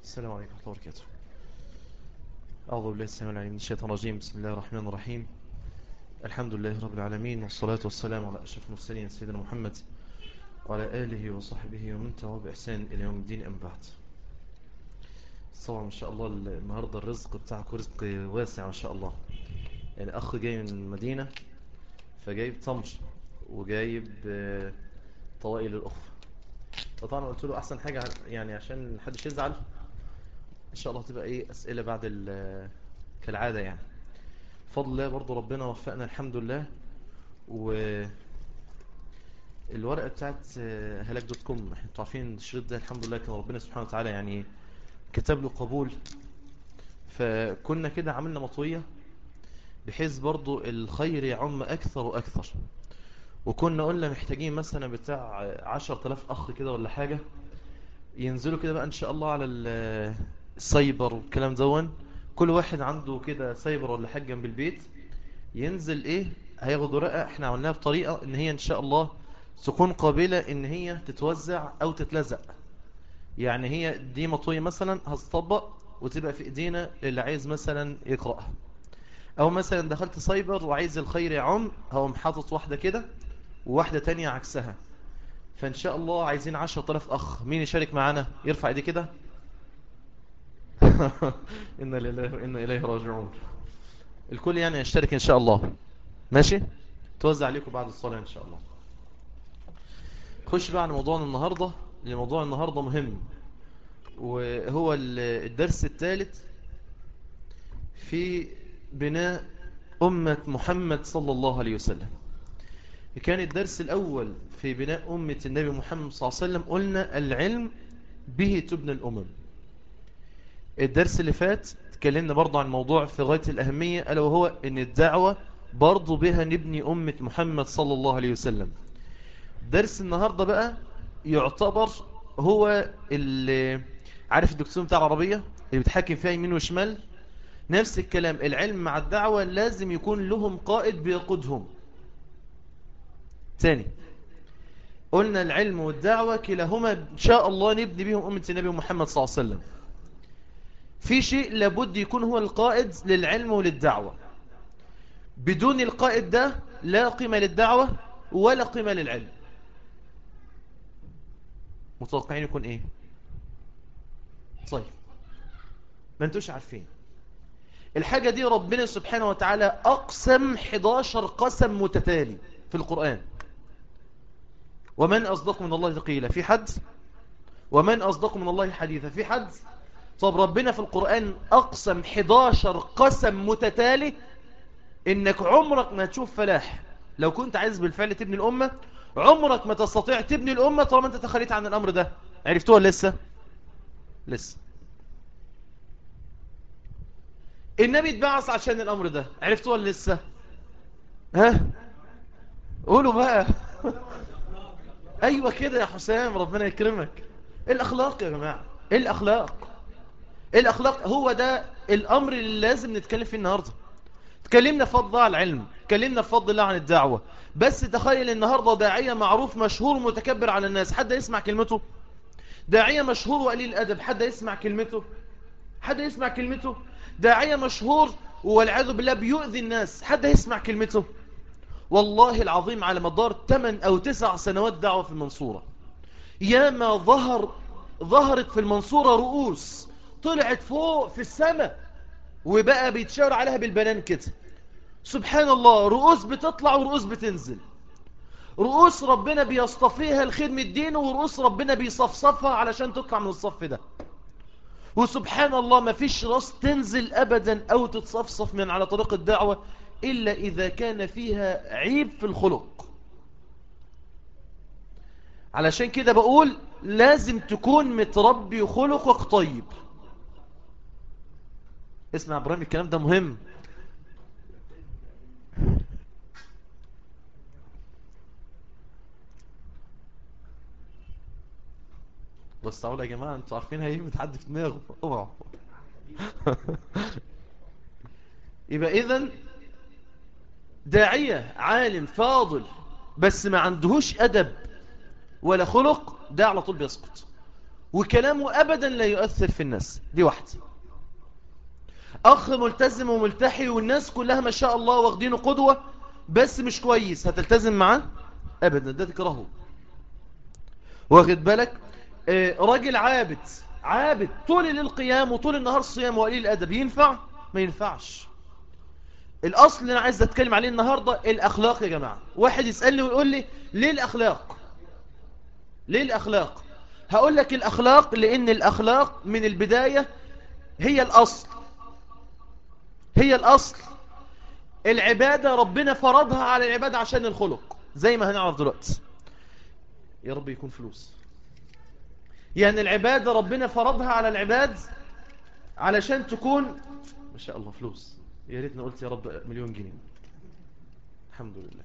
السلام عليكم ورحمة الله وبركاته أعوذ بالله السلام العليم من الشيطان الرجيم بسم الله الرحمن الرحيم الحمد لله رب العالمين والصلاة والسلام على أشرف المرسلين سيدنا محمد وعلى آله وصحبه ومن تبعه بإحسان إلى يوم الدين أم بعد طبعا ما شاء الله النهاردة الرزق بتاعكم رزق واسع ما شاء الله يعني أخ جاي من المدينة فجايب تمر وجايب آه، طوائي للأخرى فطبعا قلت له أحسن حاجة يعني عشان محدش يزعل إن شاء الله تبقى إيه أسئلة بعد ال- كالعادة يعني بفضل الله برضو ربنا وفقنا الحمد لله و الورقة بتاعت آه، هلاك دوت كوم احنا انتوا عارفين الشريط ده الحمد لله كان ربنا سبحانه وتعالى يعني كتب له قبول فكنا كده عملنا مطوية بحيث برضو الخير يعم أكثر وأكثر وكنا قلنا محتاجين مثلا بتاع عشر تلاف أخ كده ولا حاجة ينزلوا كده بقى إن شاء الله على ال- السايبر والكلام دون كل واحد عنده كده سايبر ولا حاجة جنب البيت ينزل إيه هياخد ورقة إحنا عملناها بطريقة إن هي إن شاء الله تكون قابلة إن هي تتوزع أو تتلزق يعني هي دي مطوية مثلا هتطبق وتبقى في إيدينا اللي عايز مثلا يقرأها او مثلا دخلت سايبر وعايز الخير يعم هقوم حاطط واحدة كده وواحدة تانية عكسها فان شاء الله عايزين عشرة طرف اخ مين يشارك معانا يرفع ايدي كده إنا لله وإنا إليه راجعون الكل يعني يشترك إن شاء الله ماشي توزع عليكم بعد الصلاة إن شاء الله خش بقى على موضوعنا النهاردة لأن موضوع النهاردة مهم وهو ال- الدرس الثالث في بناء أمة محمد صلى الله عليه وسلم كان الدرس الأول في بناء أمة النبي محمد صلى الله عليه وسلم قلنا العلم به تبنى الأمم الدرس اللي فات تكلمنا برضو عن موضوع في غاية الأهمية ألا وهو أن الدعوة برضو بها نبني أمة محمد صلى الله عليه وسلم درس النهاردة بقى يعتبر هو اللي عارف الدكتور بتاع العربية اللي بيتحكم فيها يمين وشمال نفس الكلام العلم مع الدعوة لازم يكون لهم قائد بيقودهم ثاني قلنا العلم والدعوة كلاهما إن شاء الله نبني بهم أمة النبي محمد صلى الله عليه وسلم في شيء لابد يكون هو القائد للعلم وللدعوة بدون القائد ده لا قيمة للدعوة ولا قيمة للعلم متوقعين يكون ايه طيب ما انتوش عارفين الحاجة دي ربنا سبحانه وتعالى أقسم 11 قسم متتالي في القرآن ومن أصدق من الله قيلا في حد ومن أصدق من الله حديثا في حد طب ربنا في القرآن أقسم 11 قسم متتالي إنك عمرك ما تشوف فلاح لو كنت عايز بالفعل تبني الأمة عمرك ما تستطيع تبني الأمة طالما أنت تخليت عن الأمر ده عرفتوها لسه لسه النبي اتبعث عشان الأمر ده عرفتوها لسه ها قولوا بقى أيوة كده يا حسام ربنا يكرمك الأخلاق يا جماعة الأخلاق الأخلاق هو ده الأمر اللي لازم نتكلم فيه النهاردة تكلمنا في فضل الله عن العلم تكلمنا في فضل الله عن الدعوة بس تخيل النهاردة داعية معروف مشهور متكبر على الناس حد يسمع كلمته داعية مشهور وقليل الأدب حد يسمع كلمته حد يسمع كلمته داعية مشهور والعياذ بالله بيؤذي الناس حد يسمع كلمته والله العظيم على مدار 8 أو 9 سنوات دعوة في المنصورة ياما ظهر ظهرت في المنصورة رؤوس طلعت فوق في السماء وبقى بيتشاور عليها بالبنان كده سبحان الله رؤوس بتطلع ورؤوس بتنزل رؤوس ربنا بيصطفيها لخدمة دينه ورؤوس ربنا بيصفصفها علشان تطلع من الصف ده وسبحان الله ما فيش راس تنزل أبدا أو تتصفصف من على طريق الدعوة إلا إذا كان فيها عيب في الخلق علشان كده بقول لازم تكون متربي خلقك طيب اسمع ابراهيم الكلام ده مهم بس تعالوا يا جماعه انتوا عارفين هيجي بتحد في دماغه اوعوا يبقى اذا داعيه عالم فاضل بس ما عندهوش ادب ولا خلق ده على طول بيسقط وكلامه أبدا لا يؤثر في الناس دي واحدة أخ ملتزم وملتحي والناس كلها ما شاء الله واخدينه قدوة بس مش كويس هتلتزم معاه أبدا ده تكرهه واخد بالك آه راجل عابد عابد طول القيام وطول النهار صيام وقليل الأدب ينفع ما ينفعش الأصل اللي أنا عايز أتكلم عليه النهاردة الأخلاق يا جماعة واحد يسألني ويقول لي ليه الأخلاق ليه الأخلاق هقول لك الأخلاق لأن الأخلاق من البداية هي الأصل هي الأصل العبادة ربنا فرضها على العبادة عشان الخلق زي ما هنعرف دلوقتي يا رب يكون فلوس يعني العبادة ربنا فرضها على العباد علشان تكون ما شاء الله فلوس يا ريتنا قلت يا رب مليون جنيه الحمد لله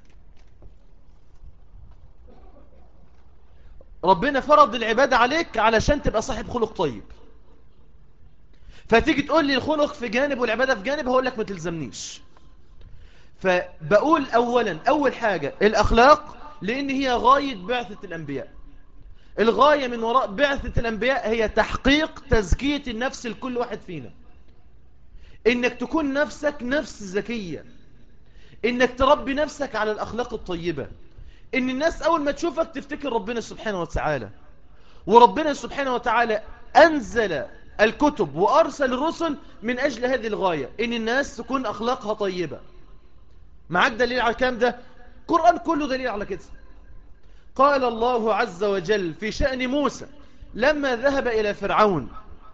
ربنا فرض العبادة عليك علشان تبقى صاحب خلق طيب فتيجي تقول لي الخلق في جانب والعبادة في جانب هقول لك ما تلزمنيش فبقول أولا أول حاجة الأخلاق لأن هي غاية بعثة الأنبياء الغاية من وراء بعثة الأنبياء هي تحقيق تزكية النفس لكل واحد فينا إنك تكون نفسك نفس ذكية إنك تربي نفسك على الأخلاق الطيبة إن الناس أول ما تشوفك تفتكر ربنا سبحانه وتعالى وربنا سبحانه وتعالى أنزل الكتب وأرسل الرسل من أجل هذه الغاية إن الناس تكون أخلاقها طيبة معك دليل على الكلام ده القرآن كله دليل على كده قال الله عز وجل في شأن موسى لما ذهب إلى فرعون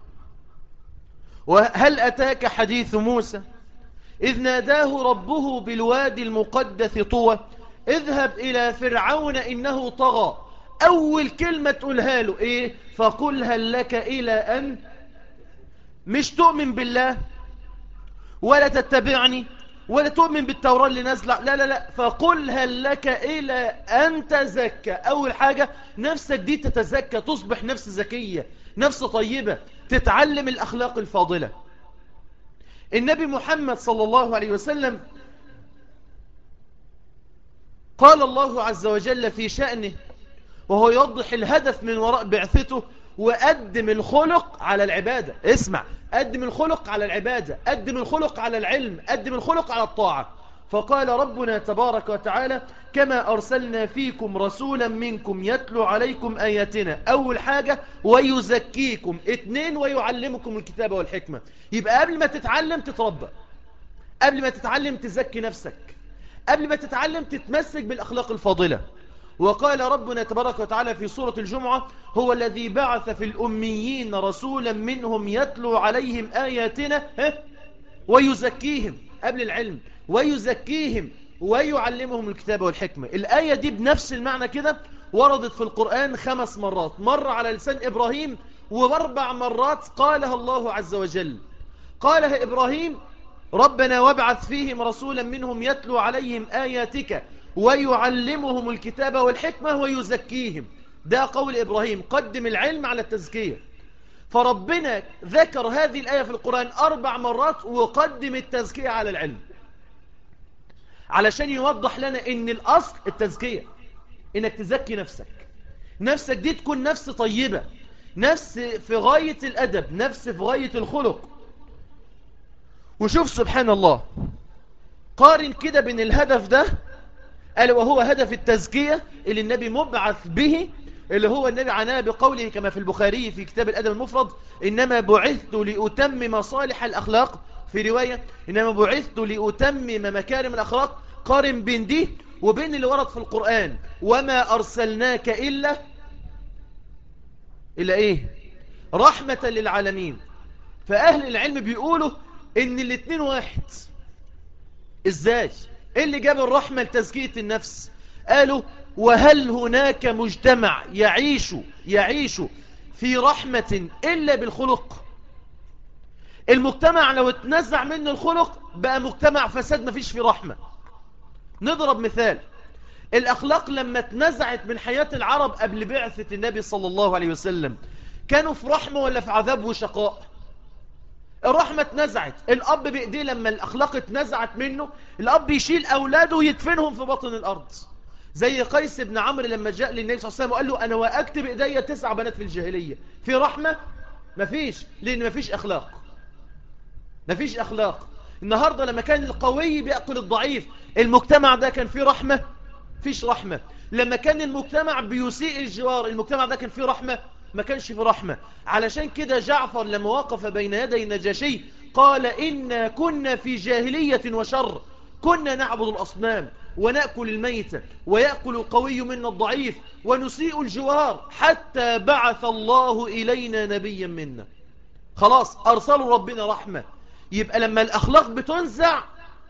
وهل أتاك حديث موسى إذ ناداه ربه بالوادي المقدس طوى اذهب إلى فرعون إنه طغى أول كلمة تقولها له إيه فقل هل لك إلى أن مش تؤمن بالله ولا تتبعني ولا تؤمن بالتوراة اللي نازلة لا لا لا فقل هل لك إلى أن تزكى أول حاجة نفسك دي تتزكى تصبح نفس ذكية نفس طيبة تتعلم الأخلاق الفاضلة النبي محمد صلى الله عليه وسلم قال الله عز وجل في شأنه وهو يوضح الهدف من وراء بعثته وقدم الخلق على العبادة اسمع قدم الخلق على العبادة قدم الخلق على العلم قدم الخلق على الطاعة فقال ربنا تبارك وتعالى كما أرسلنا فيكم رسولا منكم يتلو عليكم آياتنا أول حاجة ويزكيكم اثنين ويعلمكم الكتاب والحكمة يبقى قبل ما تتعلم تتربى قبل ما تتعلم تزكي نفسك قبل ما تتعلم تتمسك بالأخلاق الفاضلة وقال ربنا تبارك وتعالى في سورة الجمعة هو الذي بعث في الأميين رسولا منهم يتلو عليهم آياتنا ويزكيهم قبل العلم ويزكيهم ويعلمهم الكتاب والحكمة الآية دي بنفس المعنى كده وردت في القرآن خمس مرات مرة على لسان إبراهيم واربع مرات قالها الله عز وجل قالها إبراهيم ربنا وابعث فيهم رسولا منهم يتلو عليهم آياتك ويعلمهم الكتاب والحكمة ويزكيهم ده قول إبراهيم قدم العلم على التزكية فربنا ذكر هذه الآية في القرآن أربع مرات وقدم التزكية على العلم علشان يوضح لنا ان الأصل التزكية انك تزكي نفسك نفسك دي تكون نفس طيبة نفس في غاية الأدب نفس في غاية الخلق وشوف سبحان الله قارن كده بين الهدف ده قال وهو هدف التزكية اللي النبي مبعث به اللي هو النبي عناه بقوله كما في البخاري في كتاب الأدب المفرد إنما بعثت لأتمم صالح الأخلاق في رواية إنما بعثت لأتمم مكارم الأخلاق قارن بين دي وبين اللي ورد في القرآن وما أرسلناك إلا إلا إيه رحمة للعالمين فأهل العلم بيقولوا إن الاتنين واحد إزاي إيه اللي جاب الرحمة لتزكية النفس قالوا وهل هناك مجتمع يعيش يعيش في رحمة إلا بالخلق المجتمع لو اتنزع منه الخلق بقى مجتمع فساد مفيش فيه رحمة نضرب مثال الأخلاق لما اتنزعت من حياة العرب قبل بعثة النبي صلى الله عليه وسلم كانوا في رحمة ولا في عذاب وشقاء الرحمة اتنزعت الأب بإيديه لما الأخلاق اتنزعت منه الأب يشيل أولاده ويدفنهم في بطن الأرض زي قيس بن عمرو لما جاء للنبي صلى الله عليه وسلم وقال له أنا وأكتب إيديا تسع بنات في الجاهلية في رحمة مفيش لأن مفيش أخلاق مفيش أخلاق النهاردة لما كان القوي بيأكل الضعيف المجتمع ده كان فيه رحمة فيش رحمة لما كان المجتمع بيسيء الجوار المجتمع ده كان فيه رحمة ما كانش فيه رحمة علشان كده جعفر لما وقف بين يدي النجاشي قال إنا كنا في جاهلية وشر كنا نعبد الأصنام ونأكل الميتة ويأكل القوي منا الضعيف ونسيء الجوار حتى بعث الله إلينا نبيا منا خلاص أرسلوا ربنا رحمة يبقى لما الأخلاق بتنزع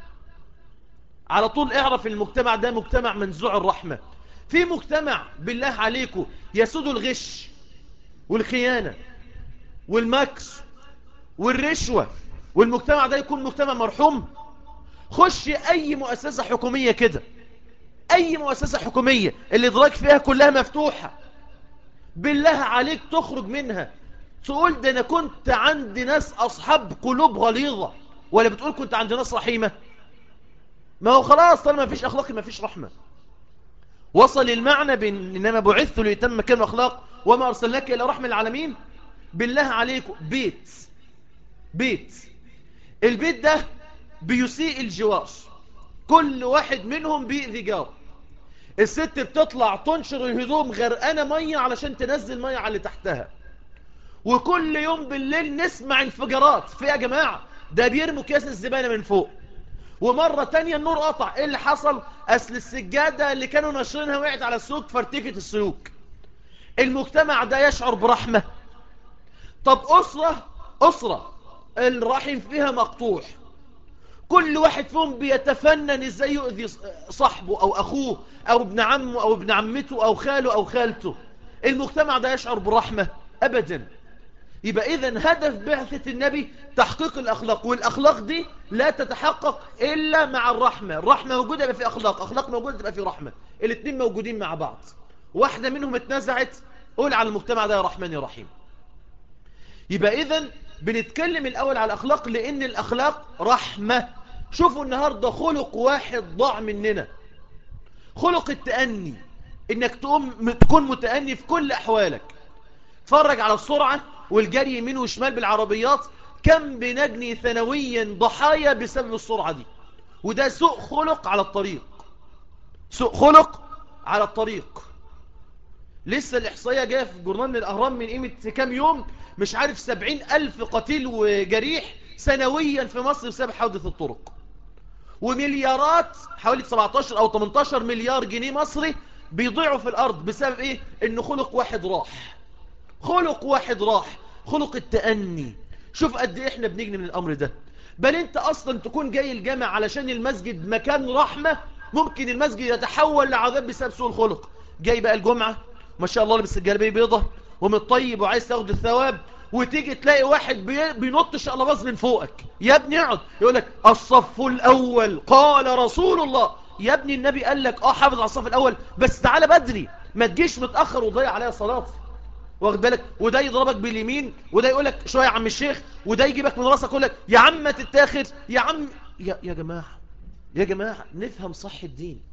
على طول اعرف المجتمع ده مجتمع منزوع الرحمة في مجتمع بالله عليكم يسود الغش والخيانة والمكس والرشوة والمجتمع ده يكون مجتمع مرحوم خش اي مؤسسة حكومية كده اي مؤسسة حكومية اللي ادراك فيها كلها مفتوحة بالله عليك تخرج منها تقول ده انا كنت عندي ناس اصحاب قلوب غليظة ولا بتقول كنت عندي ناس رحيمة ما هو خلاص طالما ما فيش اخلاق ما فيش رحمة وصل المعنى بين انما بعثت ليتم مكان الاخلاق وما ارسلناك الى رحمة العالمين بالله عليكم بيت بيت البيت ده بيسيء الجوار كل واحد منهم بيأذي جار الست بتطلع تنشر الهدوم غرقانة مية علشان تنزل مية على اللي تحتها وكل يوم بالليل نسمع انفجارات في يا جماعة ده بيرموا كيس الزبالة من فوق ومرة تانية النور قطع ايه اللي حصل اصل السجادة اللي كانوا ناشرينها وقعت على السوق فارتكت السلوك المجتمع ده يشعر برحمة طب أسرة أسرة الرحم فيها مقطوع كل واحد فيهم بيتفنن ازاي يؤذي صاحبه او اخوه او ابن عمه او ابن عمته او خاله او خالته المجتمع ده يشعر بالرحمة ابدا يبقى اذا هدف بعثة النبي تحقيق الاخلاق والاخلاق دي لا تتحقق الا مع الرحمة الرحمة موجودة يبقى في اخلاق اخلاق موجودة تبقى في رحمة الاثنين موجودين مع بعض واحدة منهم اتنزعت قول على المجتمع ده يا رحمن يا رحيم يبقى اذا بنتكلم الاول على الاخلاق لان الاخلاق رحمة شوفوا النهاردة خلق واحد ضاع مننا خلق التأني انك تقوم تكون متأني في كل احوالك تفرج على السرعة والجري يمين وشمال بالعربيات كم بنجني ثانويا ضحايا بسبب السرعة دي وده سوء خلق على الطريق سوء خلق على الطريق لسه الإحصائية جاية في جورنال من الأهرام من قيمة كام يوم مش عارف سبعين ألف قتيل وجريح سنويا في مصر بسبب حادث الطرق ومليارات حوالي 17 أو 18 مليار جنيه مصري بيضيعوا في الأرض بسبب إيه؟ إن خلق واحد راح خلق واحد راح خلق التأني شوف قد إيه إحنا بنجني من الأمر ده بل أنت أصلا تكون جاي الجامع علشان المسجد مكان رحمة ممكن المسجد يتحول لعذاب بسبب سوء الخلق جاي بقى الجمعة ما شاء الله لبس الجلابيه بيضة ومتطيب وعايز تاخد الثواب وتيجي تلاقي واحد بينط شقلباز من فوقك يا ابني اقعد يقول لك الصف الاول قال رسول الله يا ابني النبي قال لك اه حافظ على الصف الاول بس تعالى بدري ما تجيش متاخر وتضيع عليا صلاتي واخد بالك وده يضربك باليمين وده يقول لك شويه يا عم الشيخ وده يجيبك من راسك يقول لك يا عم ما تتاخر يا عم يا, يا جماعه يا جماعه نفهم صح الدين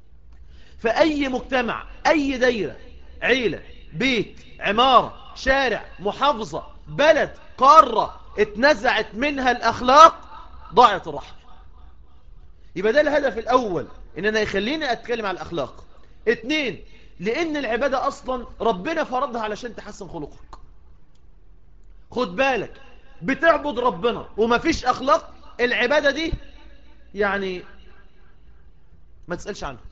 فاي مجتمع اي دايره عيله بيت عماره شارع محافظه بلد قاره اتنزعت منها الاخلاق ضاعت الرحمه يبقى ده الهدف الاول ان انا يخليني اتكلم على الاخلاق اتنين لان العبادة اصلا ربنا فرضها علشان تحسن خلقك خد بالك بتعبد ربنا ومفيش اخلاق العبادة دي يعني ما تسألش عنها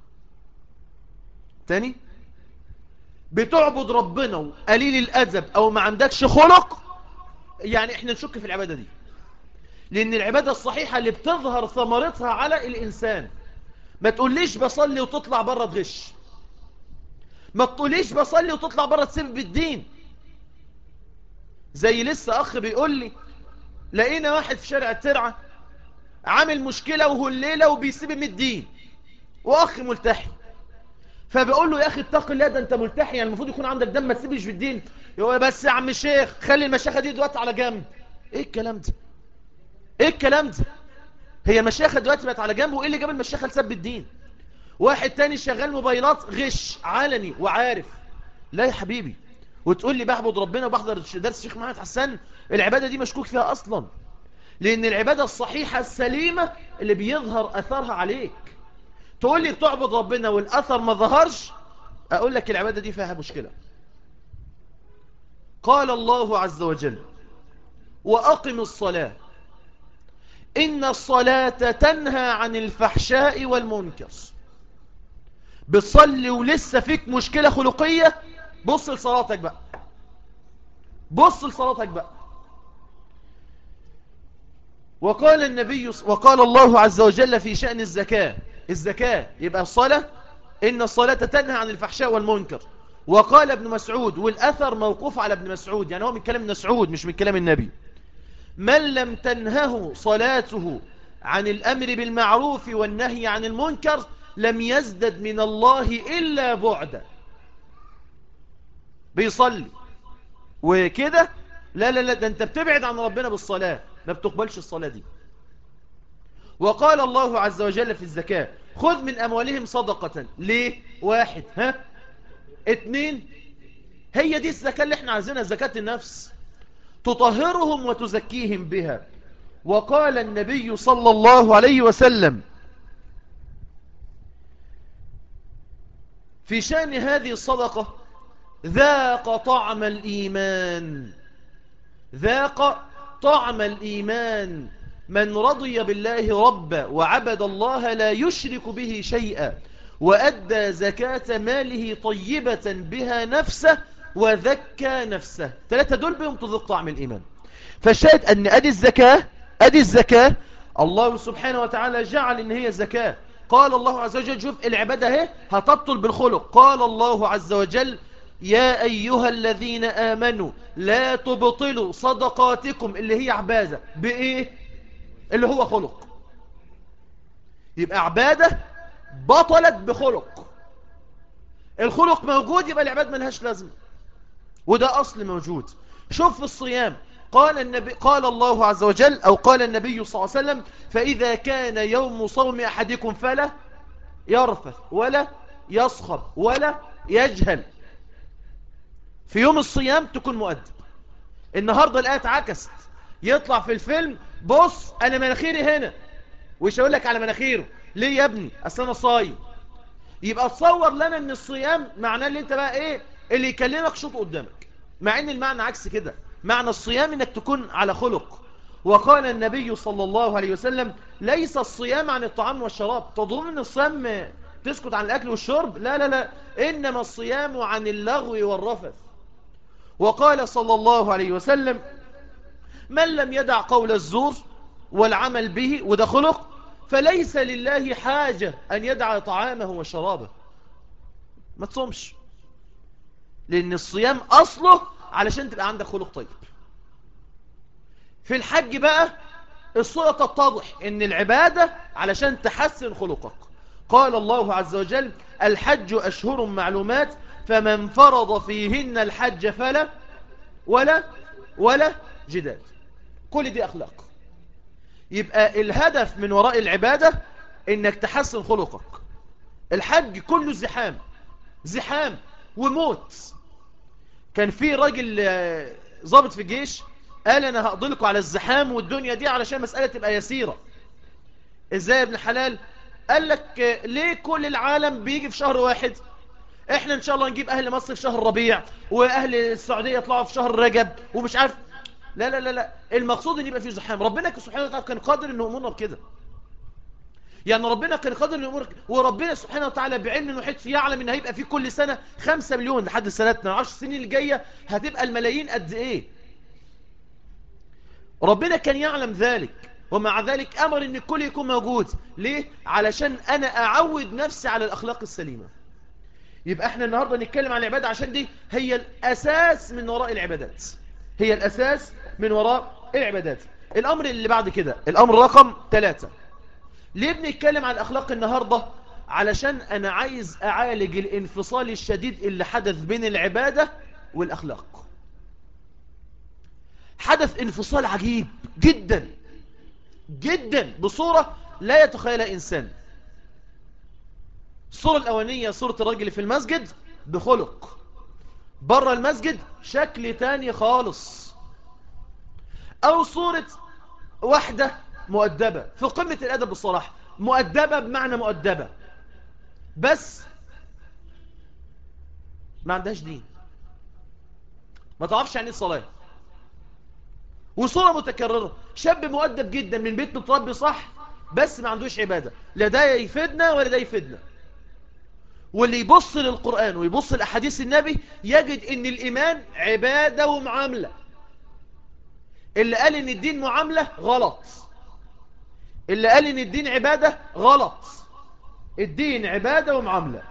تاني بتعبد ربنا وقليل الادب او ما عندكش خلق يعني احنا نشك في العبادة دي لان العبادة الصحيحة اللي بتظهر ثمرتها على الانسان ما تقوليش بصلي وتطلع بره تغش ما تقوليش بصلي وتطلع بره تسيب بالدين زي لسه اخ بيقول لي لقينا واحد في شارع الترعة عامل مشكلة وهو الليلة وبيسيب من الدين واخ ملتحي فبقول له يا اخي اتق الله ده انت ملتحي يعني المفروض يكون عندك دم ما تسيبش في الدين يقول بس يا عم الشيخ خلي المشاخة دي دلوقتي على جنب ايه الكلام ده ايه الكلام ده هي المشايخة دلوقتي بقت على جنب وايه اللي جاب المشايخة لسب الدين واحد تاني شغال موبايلات غش علني وعارف لا يا حبيبي وتقول لي بعبد ربنا وبحضر درس الشيخ محمد حسان العبادة دي مشكوك فيها أصلا لأن العبادة الصحيحة السليمة اللي بيظهر أثرها عليك تقول لي بتعبد ربنا والأثر ما ظهرش أقول لك العبادة دي فيها مشكلة قال الله عز وجل وأقم الصلاة إن الصلاة تنهى عن الفحشاء والمنكر بتصلي ولسه فيك مشكلة خلقية بص لصلاتك بقى بص لصلاتك بقى وقال النبي وقال الله عز وجل في شأن الزكاة الزكاة يبقى الصلاة إن الصلاة تنهى عن الفحشاء والمنكر وقال ابن مسعود والأثر موقوف على ابن مسعود يعني هو من كلام مسعود مش من كلام النبي من لم تنهه صلاته عن الأمر بالمعروف والنهي عن المنكر لم يزدد من الله إلا بعدا بيصلي وكده لا لا لا ده انت بتبعد عن ربنا بالصلاة ما بتقبلش الصلاة دي وقال الله عز وجل في الزكاة خذ من أموالهم صدقة ليه واحد ها اتنين هي دي الزكاة اللي احنا عايزينها زكاة النفس تطهرهم وتزكيهم بها وقال النبي صلى الله عليه وسلم في شأن هذه الصدقة ذاق طعم الإيمان ذاق طعم الإيمان من رضي بالله ربا وعبد الله لا يشرك به شيئا وأدى زكاة ماله طيبة بها نفسه وذكى نفسه ثلاثة دول بهم تذق طعم الإيمان فالشاهد أن أدي الزكاة أدي الزكاة الله سبحانه وتعالى جعل إن هي زكاة قال الله عز وجل شوف العبادة اهي هتبطل بالخلق قال الله عز وجل يا أيها الذين آمنوا لا تبطلوا صدقاتكم اللي هي عبادة بإيه اللي هو خلق يبقى عبادة بطلت بخلق الخلق موجود يبقى العباد ملهاش لازمة وده أصل موجود شوف في الصيام قال, النبي قال الله عز وجل أو قال النبي صلى الله عليه وسلم فإذا كان يوم صوم أحدكم فلا يرفث ولا يصخب ولا يجهل في يوم الصيام تكون مؤدب النهاردة الآية عكست يطلع في الفيلم بص أنا مناخيري هنا ويش أقول لك على مناخيره ليه يا ابني أصل أنا صايم يبقى تصور لنا ان الصيام معناه اللي انت بقى ايه اللي يكلمك شوط قدامك مع ان المعنى عكس كده معنى الصيام انك تكون على خلق وقال النبي صلى الله عليه وسلم ليس الصيام عن الطعام والشراب تظن ان الصيام تسكت عن الاكل والشرب لا لا لا انما الصيام عن اللغو والرفث وقال صلى الله عليه وسلم من لم يدع قول الزور والعمل به وده خلق فليس لله حاجة أن يدع طعامه وشرابه ما تصومش لأن الصيام أصله علشان تبقى عندك خلق طيب في الحج بقى الصورة تتضح ان العبادة علشان تحسن خلقك قال الله عز وجل الحج أشهر معلومات فمن فرض فيهن الحج فلا ولا ولا جدال كل دي أخلاق يبقى الهدف من وراء العبادة انك تحسن خلقك الحج كله زحام زحام وموت كان في راجل ضابط في الجيش قال انا هقضلكوا على الزحام والدنيا دي علشان مسألة تبقى يسيرة ازاي يا ابن حلال قال لك ليه كل العالم بيجي في شهر واحد احنا ان شاء الله نجيب اهل مصر في شهر ربيع واهل السعودية يطلعوا في شهر رجب ومش عارف لا لا لا لا المقصود ان يبقى فيه زحام ربنا سبحانه وتعالى كان قادر انه يامرنا بكده يعني ربنا كان قادر انه يامرك وربنا سبحانه وتعالى بعلم انه حيث يعلم ان هيبقى في كل سنه 5 مليون لحد سنتنا 10 سنين الجايه هتبقى الملايين قد ايه ربنا كان يعلم ذلك ومع ذلك امر ان الكل يكون موجود ليه علشان انا اعود نفسي على الاخلاق السليمه يبقى احنا النهارده نتكلم عن العباده عشان دي هي الاساس من وراء العبادات هي الاساس من وراء العبادات الأمر اللي بعد كده الأمر رقم ثلاثة ليه بنتكلم عن الأخلاق النهاردة علشان أنا عايز أعالج الانفصال الشديد اللي حدث بين العبادة والأخلاق حدث انفصال عجيب جدا جدا بصورة لا يتخيلها إنسان الصورة الأولانية صورة الرجل في المسجد بخلق بره المسجد شكل تاني خالص أو صورة واحدة مؤدبة في قمة الأدب بالصراحة مؤدبة بمعنى مؤدبة بس ما عندهاش دين ما تعرفش يعني الصلاة وصورة متكررة شاب مؤدب جدا من بيت متربي صح بس ما عندوش عبادة لا ده يفيدنا ولا ده يفيدنا واللي يبص للقرآن ويبص لأحاديث النبي يجد ان الإيمان عبادة ومعاملة اللي قال ان الدين معاملة غلط اللي قال ان الدين عبادة غلط الدين عبادة ومعاملة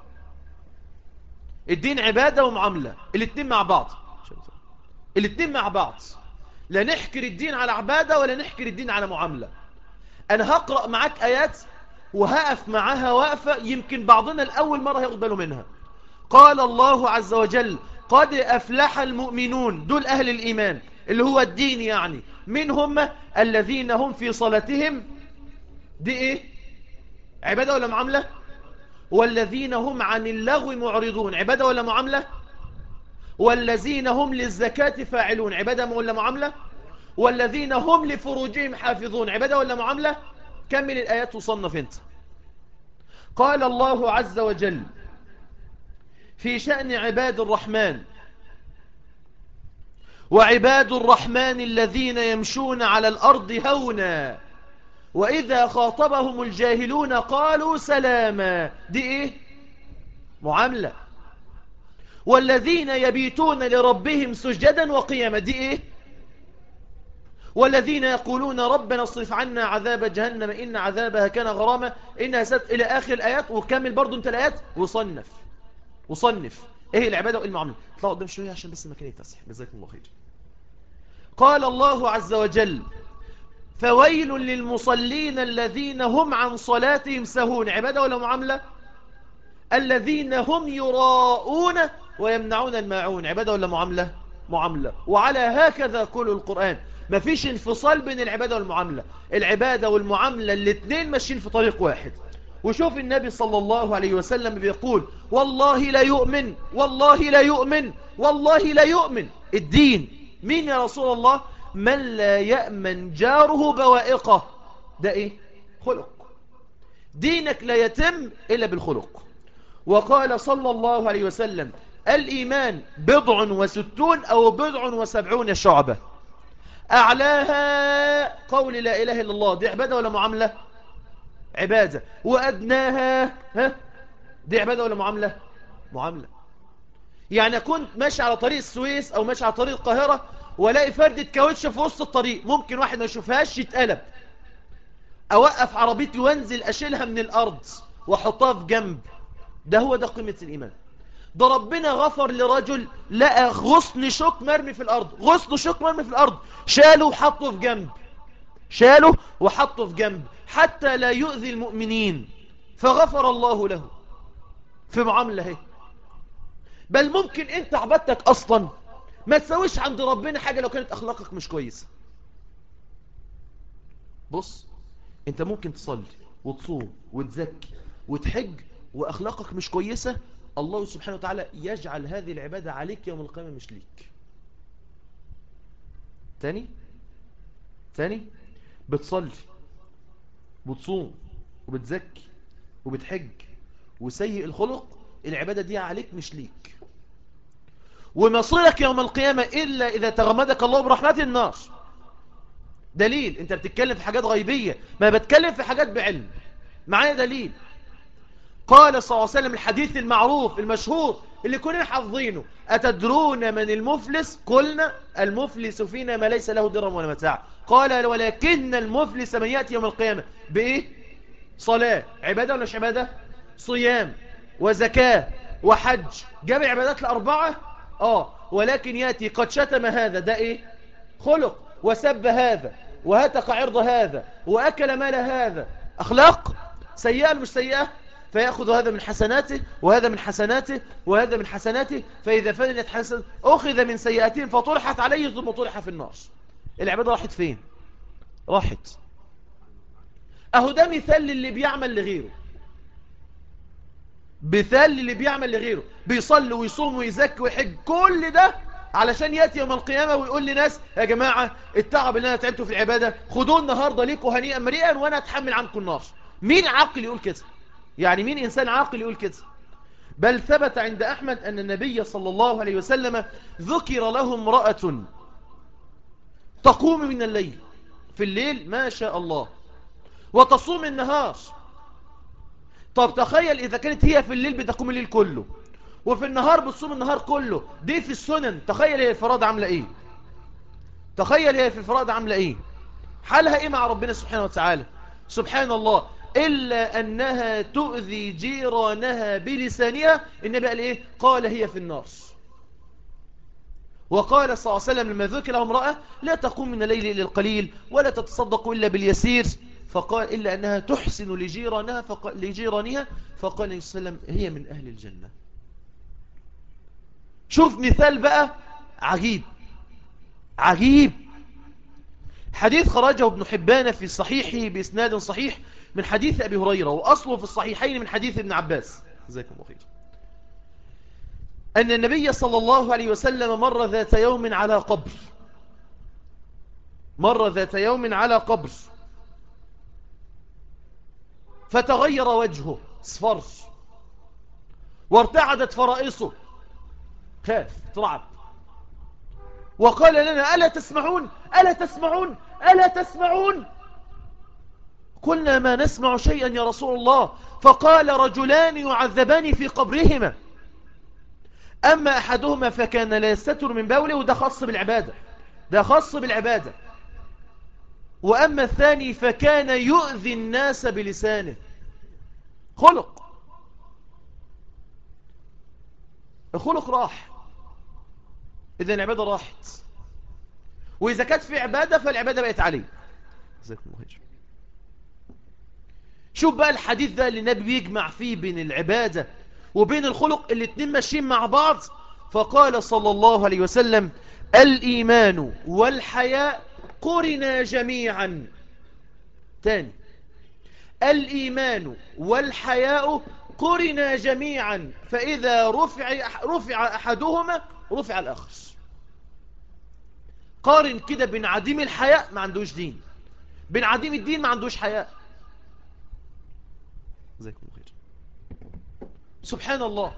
الدين عبادة ومعاملة الاتنين مع بعض الاتنين مع بعض لا نحكر الدين على عبادة ولا نحكر الدين على معاملة أنا هقرأ معاك آيات وهقف معاها وقفة يمكن بعضنا الأول مرة يقبلوا منها قال الله عز وجل قد أفلح المؤمنون دول أهل الإيمان اللي هو الدين يعني من هم الذين هم في صلاتهم دي إيه عبادة ولا معاملة والذين هم عن اللغو معرضون عبادة ولا معاملة والذين هم للزكاة فاعلون عبادة ولا معاملة والذين هم لفروجهم حافظون عبادة ولا معاملة كمل الآيات وصنف انت قال الله عز وجل في شأن عباد الرحمن وعباد الرحمن الذين يمشون على الأرض هونا وإذا خاطبهم الجاهلون قالوا سلاما دي إيه معاملة والذين يبيتون لربهم سجدا وقياما دي إيه والذين يقولون ربنا اصرف عنا عذاب جهنم إن عذابها كان غراما إنها ست إلى آخر الآيات وكمل برضو انت الآيات وصنف وصنف إيه العبادة وإيه المعاملة اطلعوا قدام شوية عشان بس المكان يتسح جزاكم الله خير قال الله عز وجل فويل للمصلين الذين هم عن صلاتهم سهون عبادة ولا معاملة الذين هم يراءون ويمنعون الماعون عبادة ولا معاملة معاملة وعلى هكذا كل القرآن ما فيش انفصال بين العبادة والمعاملة العبادة والمعاملة الاثنين ماشيين في طريق واحد وشوف النبي صلى الله عليه وسلم بيقول والله لا يؤمن والله لا يؤمن والله لا يؤمن الدين مين يا رسول الله من لا يأمن جاره بوائقه ده ايه خلق دينك لا يتم إلا بالخلق وقال صلى الله عليه وسلم الإيمان بضع وستون أو بضع وسبعون شعبة أعلاها قول لا إله إلا الله دي عبادة ولا معاملة عبادة وأدناها ها دي عبادة ولا معاملة معاملة يعني كنت ماشي على طريق السويس أو ماشي على طريق القاهرة ولاقي فردة كاوتش في وسط الطريق ممكن واحد ما يشوفهاش يتقلب أوقف عربيتي وانزل أشيلها من الأرض وأحطها في جنب ده هو ده قيمة الإيمان ده ربنا غفر لرجل لقى غصن شوك مرمي في الأرض غصن شوك مرمي في الأرض شاله وحطه في جنب شاله وحطه في جنب حتى لا يؤذي المؤمنين فغفر الله له في معاملة هي بل ممكن انت عبادتك اصلا ما تسويش عند ربنا حاجة لو كانت اخلاقك مش كويسة بص انت ممكن تصلي وتصوم وتزكي وتحج واخلاقك مش كويسة الله سبحانه وتعالى يجعل هذه العبادة عليك يوم القيامة مش ليك تاني تاني بتصلي بتصوم وبتزكي وبتحج وسيء الخلق العبادة دي عليك مش ليك ومصيرك يوم القيامة إلا إذا تغمدك الله برحمة النار دليل انت بتتكلم في حاجات غيبية ما بتكلم في حاجات بعلم معايا دليل قال صلى الله عليه وسلم الحديث المعروف المشهور اللي كلنا حافظينه أتدرون من المفلس قلنا المفلس فينا ما ليس له درهم ولا متاع قال ولكن المفلس من يأتي يوم القيامة بإيه صلاة عبادة ولا مش عبادة صيام وزكاة وحج جاب العبادات الأربعة آه ولكن يأتي قد شتم هذا ده إيه خلق وسب هذا وهتق عرض هذا وأكل مال هذا أخلاق سيئة مش سيئة فيأخذ هذا من حسناته وهذا من حسناته وهذا من حسناته فإذا فنت حسن أخذ من سيئاتهم فطرحت عليه ثم طرح في النار العبادة راحت فين راحت أهو ده مثال للي بيعمل لغيره مثال اللي بيعمل لغيره بيصلي ويصوم ويزكي ويحج كل ده علشان يأتي يوم القيامة ويقول لناس يا جماعة التعب اللي أنا تعبته في العبادة خدوه النهاردة ليكوا هنيئا مريئا وأنا أتحمل عنكم النار مين عاقل يقول كده يعني مين إنسان عاقل يقول كده بل ثبت عند أحمد أن النبي صلى الله عليه وسلم ذكر له امرأة تقوم من الليل في الليل ما شاء الله وتصوم النهار طب تخيل إذا كانت هي في الليل بتقوم الليل كله وفي النهار بتصوم النهار كله دي في السنن تخيل هي الفراد عاملة ايه تخيل هي في الفراد عاملة ايه حالها ايه مع ربنا سبحانه وتعالى سبحان الله إلا أنها تؤذي جيرانها بلسانها النبي قال إيه قال هي في النار وقال صلى الله عليه وسلم لما ذكر له امرأة لا تقوم من الليل إلى القليل ولا تتصدق إلا باليسير فقال إلا أنها تحسن لجيرانها فقال لجيرانها فقال عليه وسلم هي من أهل الجنة شوف مثال بقى عجيب عجيب حديث خرجه ابن حبان في صحيحه بإسناد صحيح من حديث أبي هريرة وأصله في الصحيحين من حديث ابن عباس جزاكم الله خير أن النبي صلى الله عليه وسلم مر ذات يوم على قبر مر ذات يوم على قبر فتغير وجهه اصفر وارتعدت فرائصه خاف ترعب وقال لنا ألا تسمعون ألا تسمعون ألا تسمعون قلنا ما نسمع شيئا يا رسول الله فقال رجلان يعذبان في قبرهما أما أحدهما فكان لا يستتر من بوله وده خاص بالعبادة ده خاص بالعبادة وأما الثاني فكان يؤذي الناس بلسانه خلق الخلق راح إذا العبادة راحت وإذا كانت في عبادة فالعبادة بقت عليه جزاكم الله خير شوف بقى الحديث ده اللي النبي بيجمع فيه بين العبادة وبين الخلق الاتنين ماشيين مع بعض فقال صلى الله عليه وسلم الإيمان والحياء قرنا جميعا تاني الإيمان والحياء قرنا جميعا فإذا رفع, رفع أحدهما رفع الآخر قارن كده بين عديم الحياء ما عندوش دين بين عديم الدين ما عندوش حياء جزاكم الله خير سبحان الله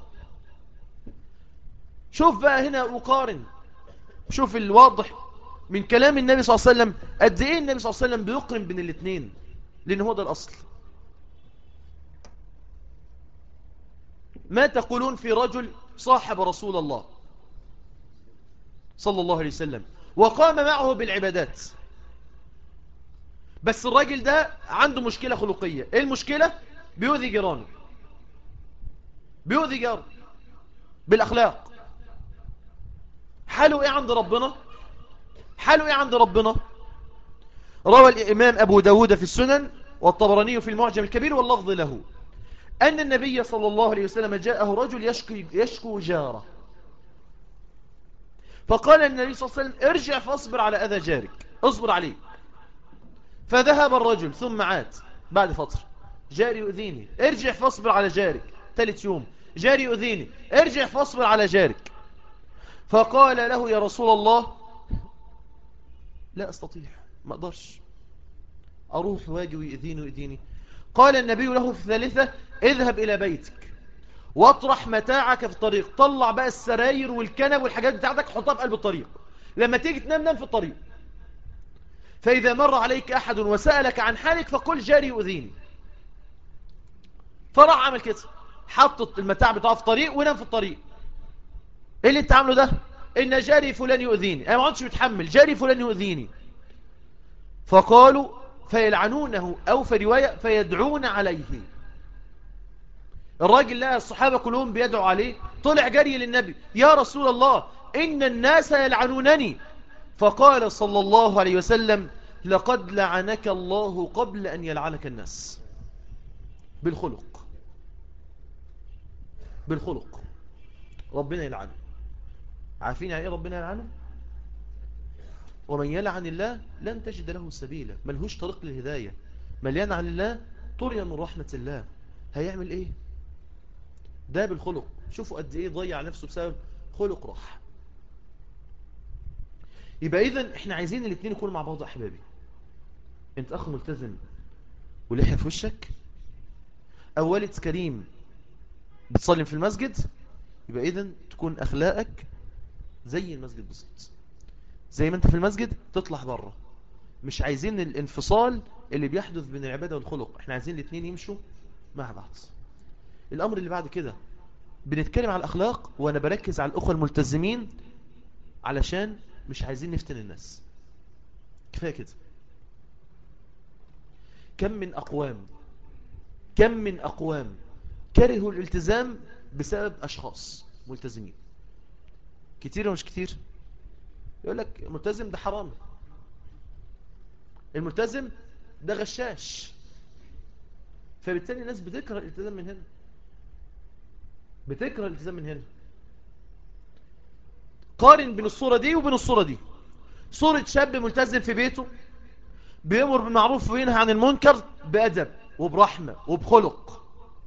شوف بقى هنا وقارن شوف الواضح من كلام النبي صلى الله عليه وسلم قد ايه النبي صلى الله عليه وسلم بيقرن بين الاثنين لان هو ده الاصل ما تقولون في رجل صاحب رسول الله صلى الله عليه وسلم وقام معه بالعبادات بس الراجل ده عنده مشكلة خلقية ايه المشكلة بيؤذي جيرانه بيؤذي جاره بالاخلاق حاله ايه عند ربنا حاله ايه عند ربنا روى الامام ابو داود في السنن والطبراني في المعجم الكبير واللفظ له أن النبي صلى الله عليه وسلم جاءه رجل يشكو, يشكو جاره فقال النبي صلى الله عليه وسلم ارجع فاصبر على أذى جارك اصبر عليه فذهب الرجل ثم عاد بعد فترة جاري يؤذيني ارجع فاصبر على جارك ثالث يوم جاري يؤذيني ارجع فاصبر على جارك فقال له يا رسول الله لا استطيع ما اقدرش اروح واجي ويؤذيني ويؤذيني قال النبي له في الثالثة اذهب الى بيتك واطرح متاعك في الطريق طلع بقى السراير والكنب والحاجات بتاعتك حطها في قلب الطريق لما تيجي تنام نام في الطريق فإذا مر عليك أحد وسألك عن حالك فقل جاري يؤذيني فراح عمل كده حط المتاع بتاعه في الطريق ونام في الطريق ايه اللي انت عامله ده ان جاري فلان يؤذيني انا ما عدتش متحمل جاري فلان يؤذيني فقالوا فيلعنونه او في رواية فيدعون عليه الراجل لقى الصحابة كلهم بيدعوا عليه طلع جري للنبي يا رسول الله إن الناس يلعنونني فقال صلى الله عليه وسلم لقد لعنك الله قبل أن يلعنك الناس بالخلق بالخلق ربنا يلعنه عارفين يعني ايه ربنا يلعنه ومن يلعن الله لن تجد له سبيلا ملهوش طريق للهداية مليان عن الله طريا من رحمة الله هيعمل ايه ده بالخلق شوفوا قد ايه ضيع نفسه بسبب خلق راح يبقى اذا احنا عايزين الاثنين يكونوا مع بعض احبابي انت اخ ملتزم ولحية في وشك او والد كريم بتصلي في المسجد يبقى اذا تكون اخلاقك زي المسجد بالظبط زي ما انت في المسجد تطلع بره مش عايزين الانفصال اللي بيحدث بين العبادة والخلق احنا عايزين الاثنين يمشوا مع بعض الامر اللي بعد كده بنتكلم على الاخلاق وانا بركز على الاخوة الملتزمين علشان مش عايزين نفتن الناس كفاية كده كم من اقوام كم من اقوام كرهوا الالتزام بسبب اشخاص ملتزمين كتير ومش كتير يقول لك الملتزم ده حرام الملتزم ده غشاش فبالتالي الناس بتكره الالتزام من هنا بتكره الالتزام من هنا قارن بين الصورة دي وبين الصورة دي صورة شاب ملتزم في بيته بيأمر بالمعروف وينهى عن المنكر بأدب وبرحمة وبخلق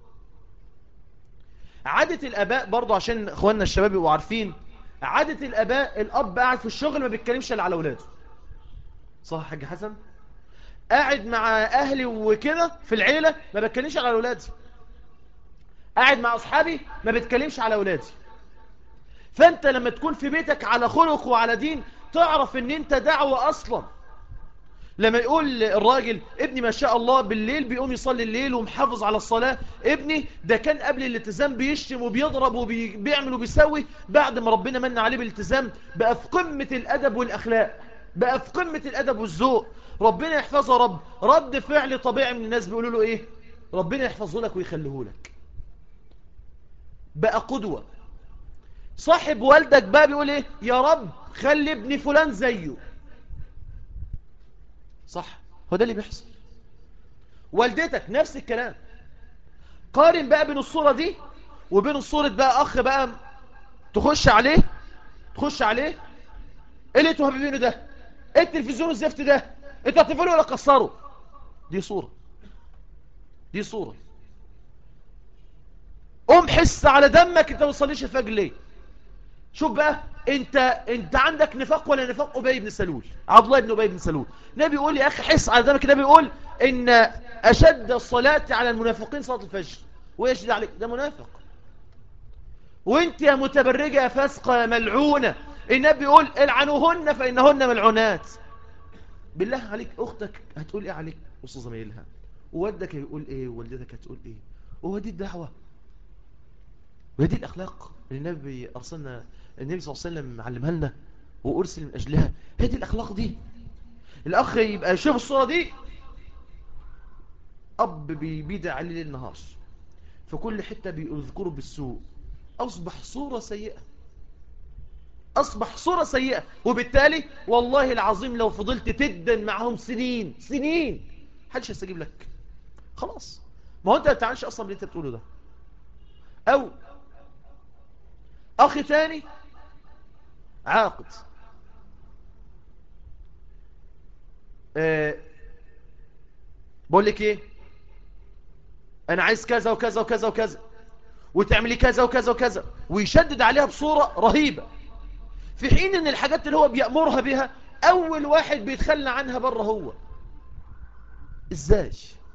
عادة الآباء برضو عشان اخواننا الشباب يبقوا عارفين عادة الآباء الأب قاعد في الشغل ما بيتكلمش إلا على أولاده صح يا حاج حسن قاعد مع أهلي وكده في العيلة ما بتكلمش على أولادي قاعد مع أصحابي ما بتكلمش على أولادي فأنت لما تكون في بيتك على خلق وعلى دين تعرف ان انت دعوة اصلا لما يقول الراجل ابني ما شاء الله بالليل بيقوم يصلي الليل ومحافظ على الصلاة ابني ده كان قبل الالتزام بيشتم وبيضرب وبيعمل وبيسوي بعد ما ربنا من عليه بالالتزام بقى في قمة الأدب والأخلاق بقى في قمة الأدب والذوق ربنا يحفظه رب رد فعل طبيعي من الناس بيقولوا له ايه ربنا يحفظه لك ويخليه لك بقى قدوة صاحب والدك بقى بيقول ايه يا رب خلي ابني فلان زيه صح هو ده اللي بيحصل والدتك نفس الكلام قارن بقى بين الصورة دي وبين الصورة بقى اخ بقى تخش عليه تخش عليه ايه اللي انتوا حابينه ده ايه التلفزيون الزفت ده انتوا هتقفلوا ولا كسروا دي صورة دي صورة قوم حس على دمك انت ما تصليش الفجر ليه شوف بقى انت انت عندك نفاق ولا نفاق ابي بن سلول عبد الله بن ابي بن سلول النبي يقول يا اخي حس على دمك النبي يقول ان اشد الصلاه على المنافقين صلاه الفجر ويشد عليك ده منافق وانت يا متبرجه يا فاسقه يا ملعونه النبي يقول العنوهن فانهن ملعونات بالله عليك اختك هتقول ايه عليك وسط زمايلها ووالدك هيقول ايه ووالدتك هتقول ايه وهو دي الدعوه وهي الاخلاق اللي النبي ارسلنا النبي صلى الله عليه وسلم علمها لنا وارسل من اجلها هي دي الاخلاق دي الاخ يبقى يشوف الصوره دي اب بيدعي عليه ليل نهار في كل حته بيذكره بالسوء اصبح صوره سيئه اصبح صوره سيئه وبالتالي والله العظيم لو فضلت تدن معهم سنين سنين محدش هيستجيب لك خلاص ما هو انت ما بتعملش اصلا اللي انت بتقوله ده او اخي تاني عاقد أه بقول لك ايه انا عايز كذا وكذا وكذا وكذا وتعملي كذا وكذا وكذا ويشدد عليها بصورة رهيبة في حين ان الحاجات اللي هو بيأمرها بها اول واحد بيتخلى عنها بره هو ازاي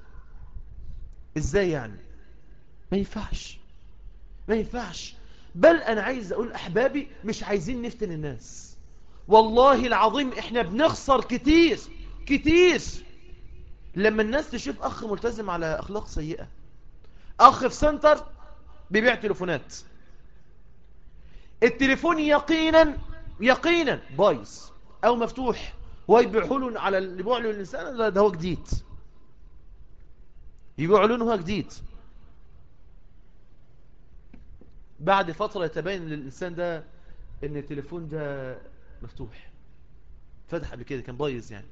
ازاي يعني ما ينفعش ما ينفعش بل انا عايز اقول احبابي مش عايزين نفتن الناس والله العظيم احنا بنخسر كتير كتير لما الناس تشوف اخ ملتزم على اخلاق سيئة اخ في سنتر بيبيع تليفونات التليفون يقينا يقينا بايظ او مفتوح هو يبيعه له على اللي بيبيعه له الانسان لا ده هو جديد يبيعه له هو جديد بعد فترة يتبين للإنسان ده ان التليفون ده مفتوح فتح قبل كده كان بايظ يعني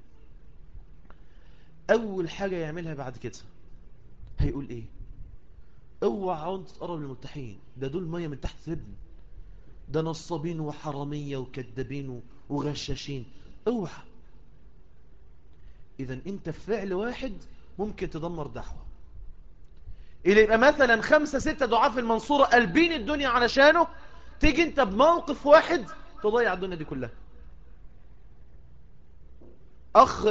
اول حاجة يعملها بعد كده هيقول ايه اوعى وانت تقرب للملتحين ده دول مية من تحت ابن ده نصابين وحرامية وكذابين وغشاشين اوعى اذا انت في فعل واحد ممكن تدمر دعوة اللي يبقى مثلا خمسة ستة دعاة في المنصورة قلبين الدنيا علشانه تيجي انت بموقف واحد تضيع الدنيا دي كلها اخ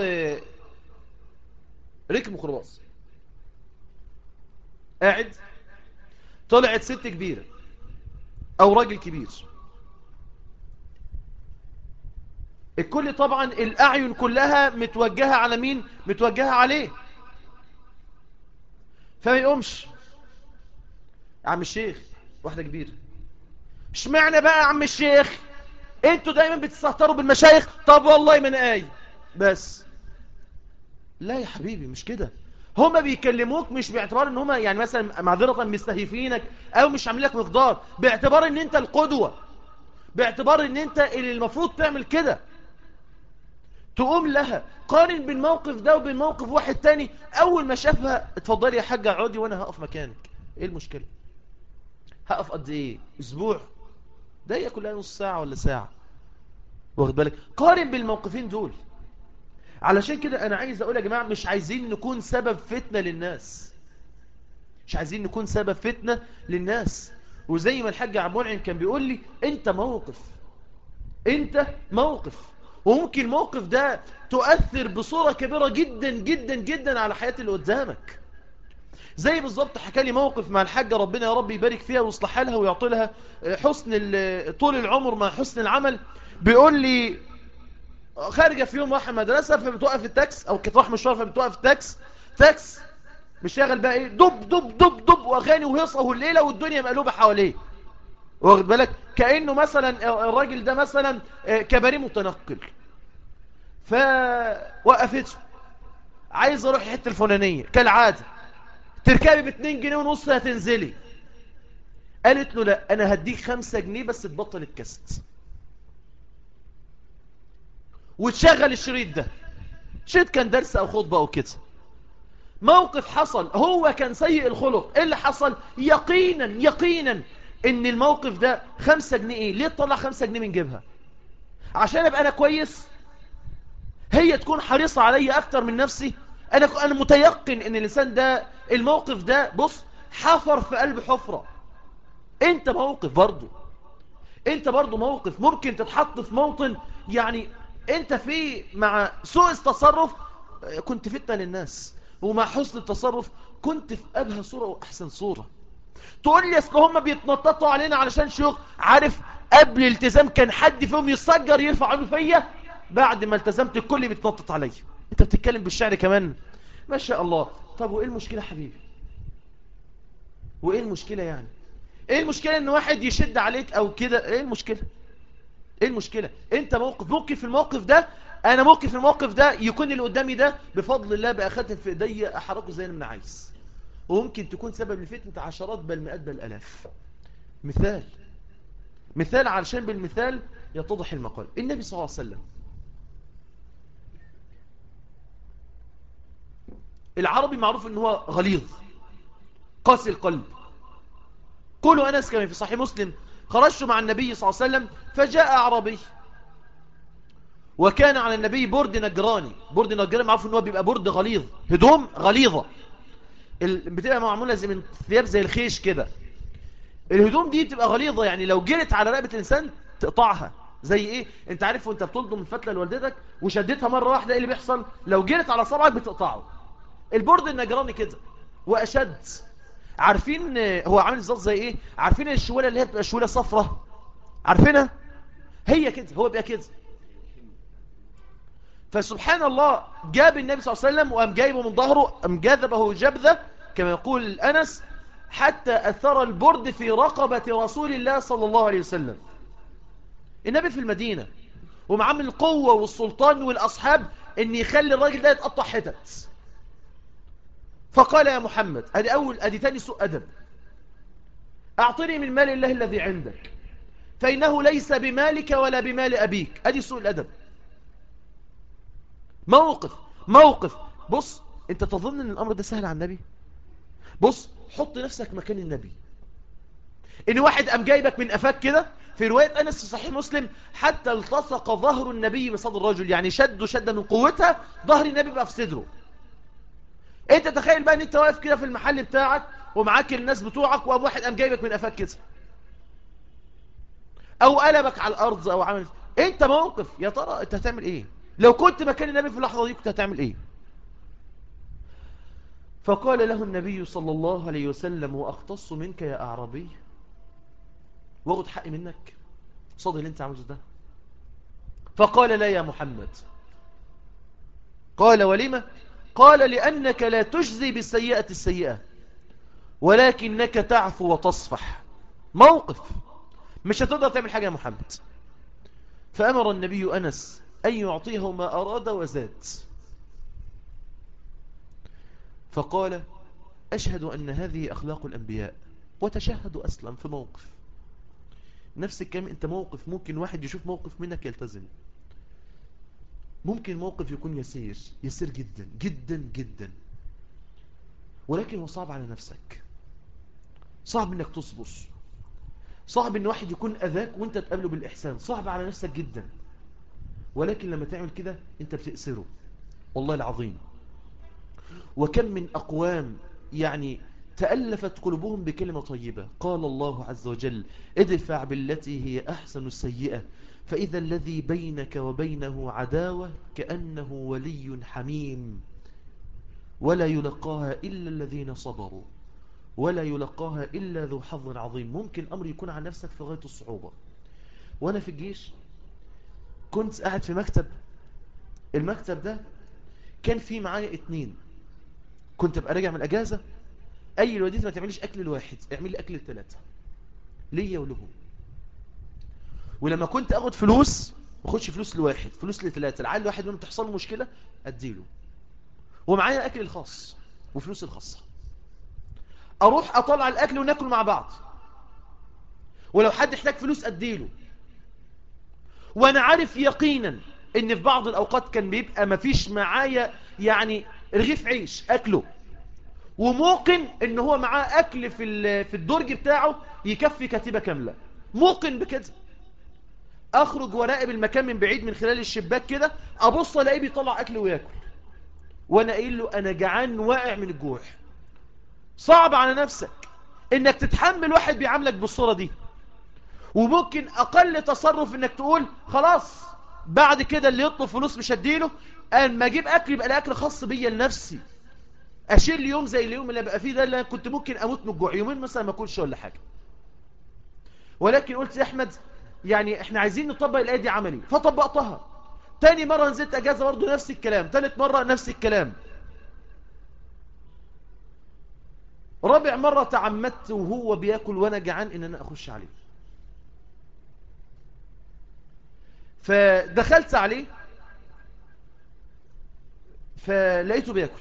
ريك ميكروباص قاعد طلعت ست كبيرة او راجل كبير الكل طبعا الاعين كلها متوجهة على مين متوجهة عليه فما يقومش يا عم الشيخ واحدة كبيرة اشمعنى بقى يا عم الشيخ انتوا دايما بتستهتروا بالمشايخ طب والله ما انا قايل بس لا يا حبيبي مش كده هما بيكلموك مش باعتبار ان هما يعني مثلا معذرة مستهيفينك او مش عاملين لك مقدار باعتبار ان انت القدوة باعتبار ان انت اللي المفروض تعمل كده تقوم لها قارن بين موقف ده وبين موقف واحد تاني اول ما شافها اتفضلي يا حاجة اقعدي وانا هقف مكانك ايه المشكلة هقف قد ايه اسبوع ده هي كلها نص ساعة ولا ساعة واخد بالك قارن بالموقفين دول علشان كده انا عايز اقول يا جماعة مش عايزين نكون سبب فتنة للناس مش عايزين نكون سبب فتنة للناس وزي ما الحاج عبد المنعم كان بيقول لي انت موقف انت موقف وممكن الموقف ده تؤثر بصورة كبيرة جدا جدا جدا على حياة اللي قدامك زي بالظبط حكى لي موقف مع الحاجة ربنا يا رب يبارك فيها ويصلح حالها ويعطي لها حسن طول العمر مع حسن العمل بيقول لي خارجة في يوم راح المدرسة فبتوقف التاكس او كانت راح مشوار فبتوقف التاكس تاكس بيشتغل بقى ايه دب دب دب دب واغاني وهيصه والليله والدنيا مقلوبه حواليه واخد بالك كانه مثلا الراجل ده مثلا كباريه متنقل فوقفته عايز اروح الحته الفلانيه كالعاده تركبي ب 2 جنيه ونص هتنزلي قالت له لا انا هديك 5 جنيه بس تبطل الكاست وتشغل الشريط ده شريط كان درس او خطبه او كده موقف حصل هو كان سيء الخلق ايه اللي حصل يقينا يقينا ان الموقف ده خمسة جنيه ايه ليه تطلع خمسة جنيه من جيبها عشان ابقى انا كويس هي تكون حريصة عليا اكتر من نفسي انا انا متيقن ان الانسان ده الموقف ده بص حفر في قلب حفرة انت موقف برضو انت برضو موقف ممكن تتحط في موطن يعني انت فيه مع سوء التصرف كنت فتنة للناس ومع حسن التصرف كنت في أبهى صورة وأحسن صورة تقول لي اصل هم بيتنططوا علينا علشان شيوخ عارف قبل الالتزام كان حد فيهم يسجر يرفع عنه فيا بعد ما التزمت الكل بيتنطط عليا انت بتتكلم بالشعر كمان ما شاء الله طب وايه المشكلة حبيبي وايه المشكلة يعني ايه المشكلة ان واحد يشد عليك او كده ايه المشكلة ايه المشكلة انت موقف ممكن في الموقف ده انا ممكن في الموقف ده يكون اللي قدامي ده بفضل الله بقى خاتم في ايديا احركه زي ما انا عايز وممكن تكون سبب لفتنة عشرات بل مئات بل الاف مثال مثال علشان بالمثال يتضح المقال النبي صلى الله عليه وسلم العربي معروف ان هو غليظ قاسي القلب قولوا انس كما في صحيح مسلم خرجت مع النبي صلى الله عليه وسلم فجاء اعرابي وكان على النبي برد نجراني برد نجراني معروف ان هو بيبقى برد غليظ هدوم غليظه بتبقى معموله زي من ثياب زي الخيش كده الهدوم دي بتبقى غليظه يعني لو جرت على رقبه الانسان تقطعها زي ايه انت عارف وانت بتلضم الفتله لوالدتك وشدتها مره واحده ايه اللي بيحصل لو جرت على صبعك بتقطعه البرد النجراني كده واشد عارفين هو عامل بالظبط زي ايه عارفين الشوله اللي هي بتبقى شوله صفرة عارفينها هي كده هو بيبقى كده فسبحان الله جاب النبي صلى الله عليه وسلم وقام جايبه من ظهره قام جذبه جبذة كما يقول أنس حتى أثر البرد في رقبة رسول الله صلى الله عليه وسلم النبي في المدينة ومعاه من القوة والسلطان والأصحاب ان يخلي الراجل ده يتقطع حتت فقال يا محمد ادي أول ادي تاني سوء أدب أعطني من مال الله الذي عندك فإنه ليس بمالك ولا بمال أبيك ادي سوء الأدب موقف موقف بص انت تظن ان الامر ده سهل على النبي بص حط نفسك مكان النبي ان واحد قام جايبك من افاك كده في رواية انس في صحيح مسلم حتى التصق ظهر النبي بصدر الرجل يعني شد شد من قوتها ظهر النبي بقى في صدره انت تخيل بقى ان انت واقف كده في المحل بتاعك ومعاك الناس بتوعك وقام واحد قام جايبك من قفاك كده او قلبك على الارض او عمل انت موقف يا ترى انت هتعمل ايه لو كنت مكان النبي في اللحظة دي كنت هتعمل ايه فقال له النبي صلى الله عليه وسلم واختص منك يا اعرابي واخد حقي منك صاد اللي انت عاوزه ده فقال لا يا محمد قال ولما قال لأنك لا تجزي بالسيئة السيئة ولكنك تعفو وتصفح موقف مش هتقدر تعمل حاجة يا محمد فأمر النبي أنس أن يعطيه ما أراد وزاد فقال أشهد أن هذه أخلاق الأنبياء وتشهد أسلم في موقف نفس الكلام أنت موقف ممكن واحد يشوف موقف منك يلتزم ممكن موقف يكون يسير يسير جدا جدا جدا ولكن هو صعب على نفسك صعب انك تصبر صعب ان واحد يكون اذاك وانت تقابله بالاحسان صعب على نفسك جدا ولكن لما تعمل كده انت بتأسره والله العظيم وكم من اقوام يعني تألفت قلوبهم بكلمة طيبة قال الله عز وجل ادفع بالتي هي أحسن السيئة فإذا الذي بينك وبينه عداوة كأنه ولي حميم ولا يلقاها إلا الذين صبروا ولا يلقاها إلا ذو حظ عظيم ممكن أمر يكون عن نفسك في غاية الصعوبة وأنا في الجيش كنت قاعد في مكتب المكتب ده كان فيه معايا اتنين كنت ابقى راجع من الأجازة أي الوالدين ما تعمليش أكل الواحد اعمل لي أكل الثلاثة ليا ولهم ولما كنت اخد فلوس ما اخدش فلوس لواحد فلوس لثلاثه لعل واحد منهم تحصل له مشكله اديله ومعايا اكل الخاص وفلوس الخاصه اروح اطلع الاكل وناكل مع بعض ولو حد احتاج فلوس اديله وانا عارف يقينا ان في بعض الاوقات كان بيبقى مفيش معايا يعني رغيف عيش اكله وممكن ان هو معاه اكل في في الدرج بتاعه يكفي كتيبه كامله موقن بكده اخرج وراقب المكان من بعيد من خلال الشباك كده ابص الاقيه بيطلع اكل وياكل وانا قايل له انا جعان واقع من الجوع صعب على نفسك انك تتحمل واحد بيعاملك بالصورة دي وممكن اقل تصرف انك تقول خلاص بعد كده اللي يطلب فلوس مش هديله اما اجيب اكل يبقى الاكل خاص بيا لنفسي اشيل يوم زي اليوم اللي بقى فيه ده اللي كنت ممكن اموت من الجوع يومين مثلا ما اكلش ولا حاجه ولكن قلت يا احمد يعني احنا عايزين نطبق الآية دي عملي فطبقتها تاني مرة نزلت اجازة برضو نفس الكلام تالت مرة نفس الكلام رابع مرة تعمدت وهو بياكل وانا جعان ان انا اخش عليه فدخلت عليه فلقيته بياكل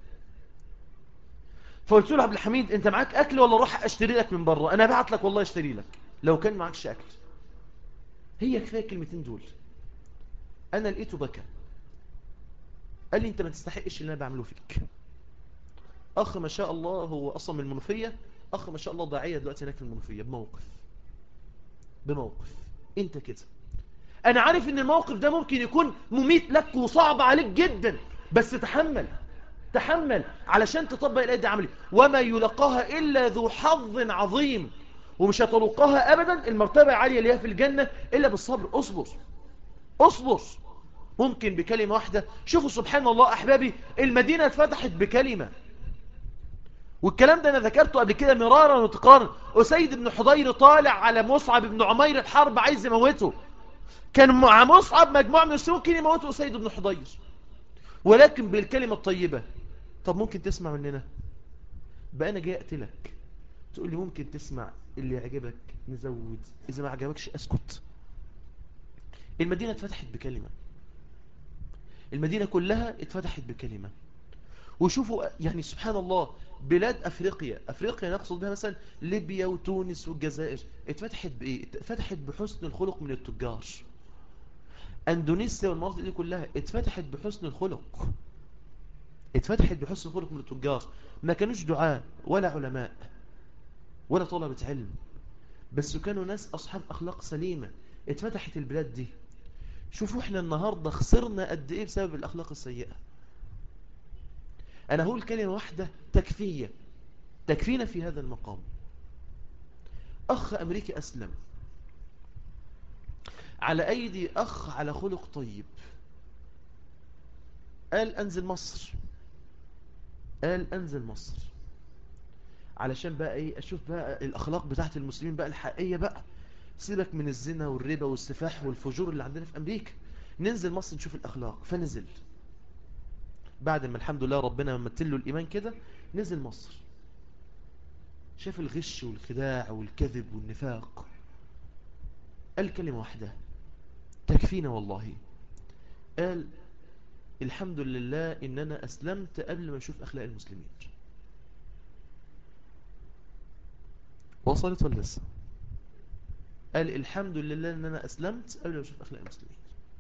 فقلت له عبد الحميد انت معاك اكل ولا روح اشتري لك من بره انا بعت لك والله اشتري لك لو كان معكش اكل هي كفايه الكلمتين دول انا لقيته بكى قال لي انت ما تستحقش اللي انا بعمله فيك اخ ما شاء الله هو اصلا من المنوفيه اخ ما شاء الله ضاعيه دلوقتي هناك في المنوفيه بموقف بموقف انت كده انا عارف ان الموقف ده ممكن يكون مميت لك وصعب عليك جدا بس تحمل تحمل علشان تطبق الايه دي عملي وما يلقاها الا ذو حظ عظيم ومش هتلقاها ابدا المرتبه عاليه اللي هي في الجنه الا بالصبر اصبر اصبر ممكن بكلمه واحده شوفوا سبحان الله احبابي المدينه اتفتحت بكلمه والكلام ده انا ذكرته قبل كده مرارا وتقارا اسيد بن حضير طالع على مصعب بن عمير الحرب عايز يموته كان مع مصعب مجموعه من المسلمين ممكن يموتوا اسيد بن حضير ولكن بالكلمه الطيبه طب ممكن تسمع مننا بقى انا جاي اقتلك تقول لي ممكن تسمع اللي يعجبك نزود اذا ما عجبكش اسكت المدينه اتفتحت بكلمه المدينه كلها اتفتحت بكلمه وشوفوا يعني سبحان الله بلاد افريقيا افريقيا نقصد بها مثلا ليبيا وتونس والجزائر اتفتحت بايه اتفتحت بحسن الخلق من التجار اندونيسيا والمناطق دي كلها اتفتحت بحسن الخلق اتفتحت بحسن الخلق من التجار ما كانوش دعاء ولا علماء ولا طلبة علم بس كانوا ناس اصحاب اخلاق سليمة اتفتحت البلاد دي شوفوا احنا النهاردة خسرنا قد ايه بسبب الاخلاق السيئة انا هقول كلمة واحدة تكفية تكفينا في هذا المقام أخ أمريكي أسلم على أيدي أخ على خلق طيب قال أنزل مصر قال أنزل مصر علشان بقى إيه أشوف بقى الأخلاق بتاعت المسلمين بقى الحقيقية بقى سيبك من الزنا والربا والسفاح والفجور اللي عندنا في أمريكا ننزل مصر نشوف الأخلاق فنزل بعد ما الحمد لله ربنا ممثل له الإيمان كده نزل مصر شاف الغش والخداع والكذب والنفاق قال كلمة واحدة تكفينا والله قال الحمد لله إن أنا أسلمت قبل ما أشوف أخلاق المسلمين وصلت ولا لسه قال الحمد لله إن أنا أسلمت قبل ما أشوف أخلاق المسلمين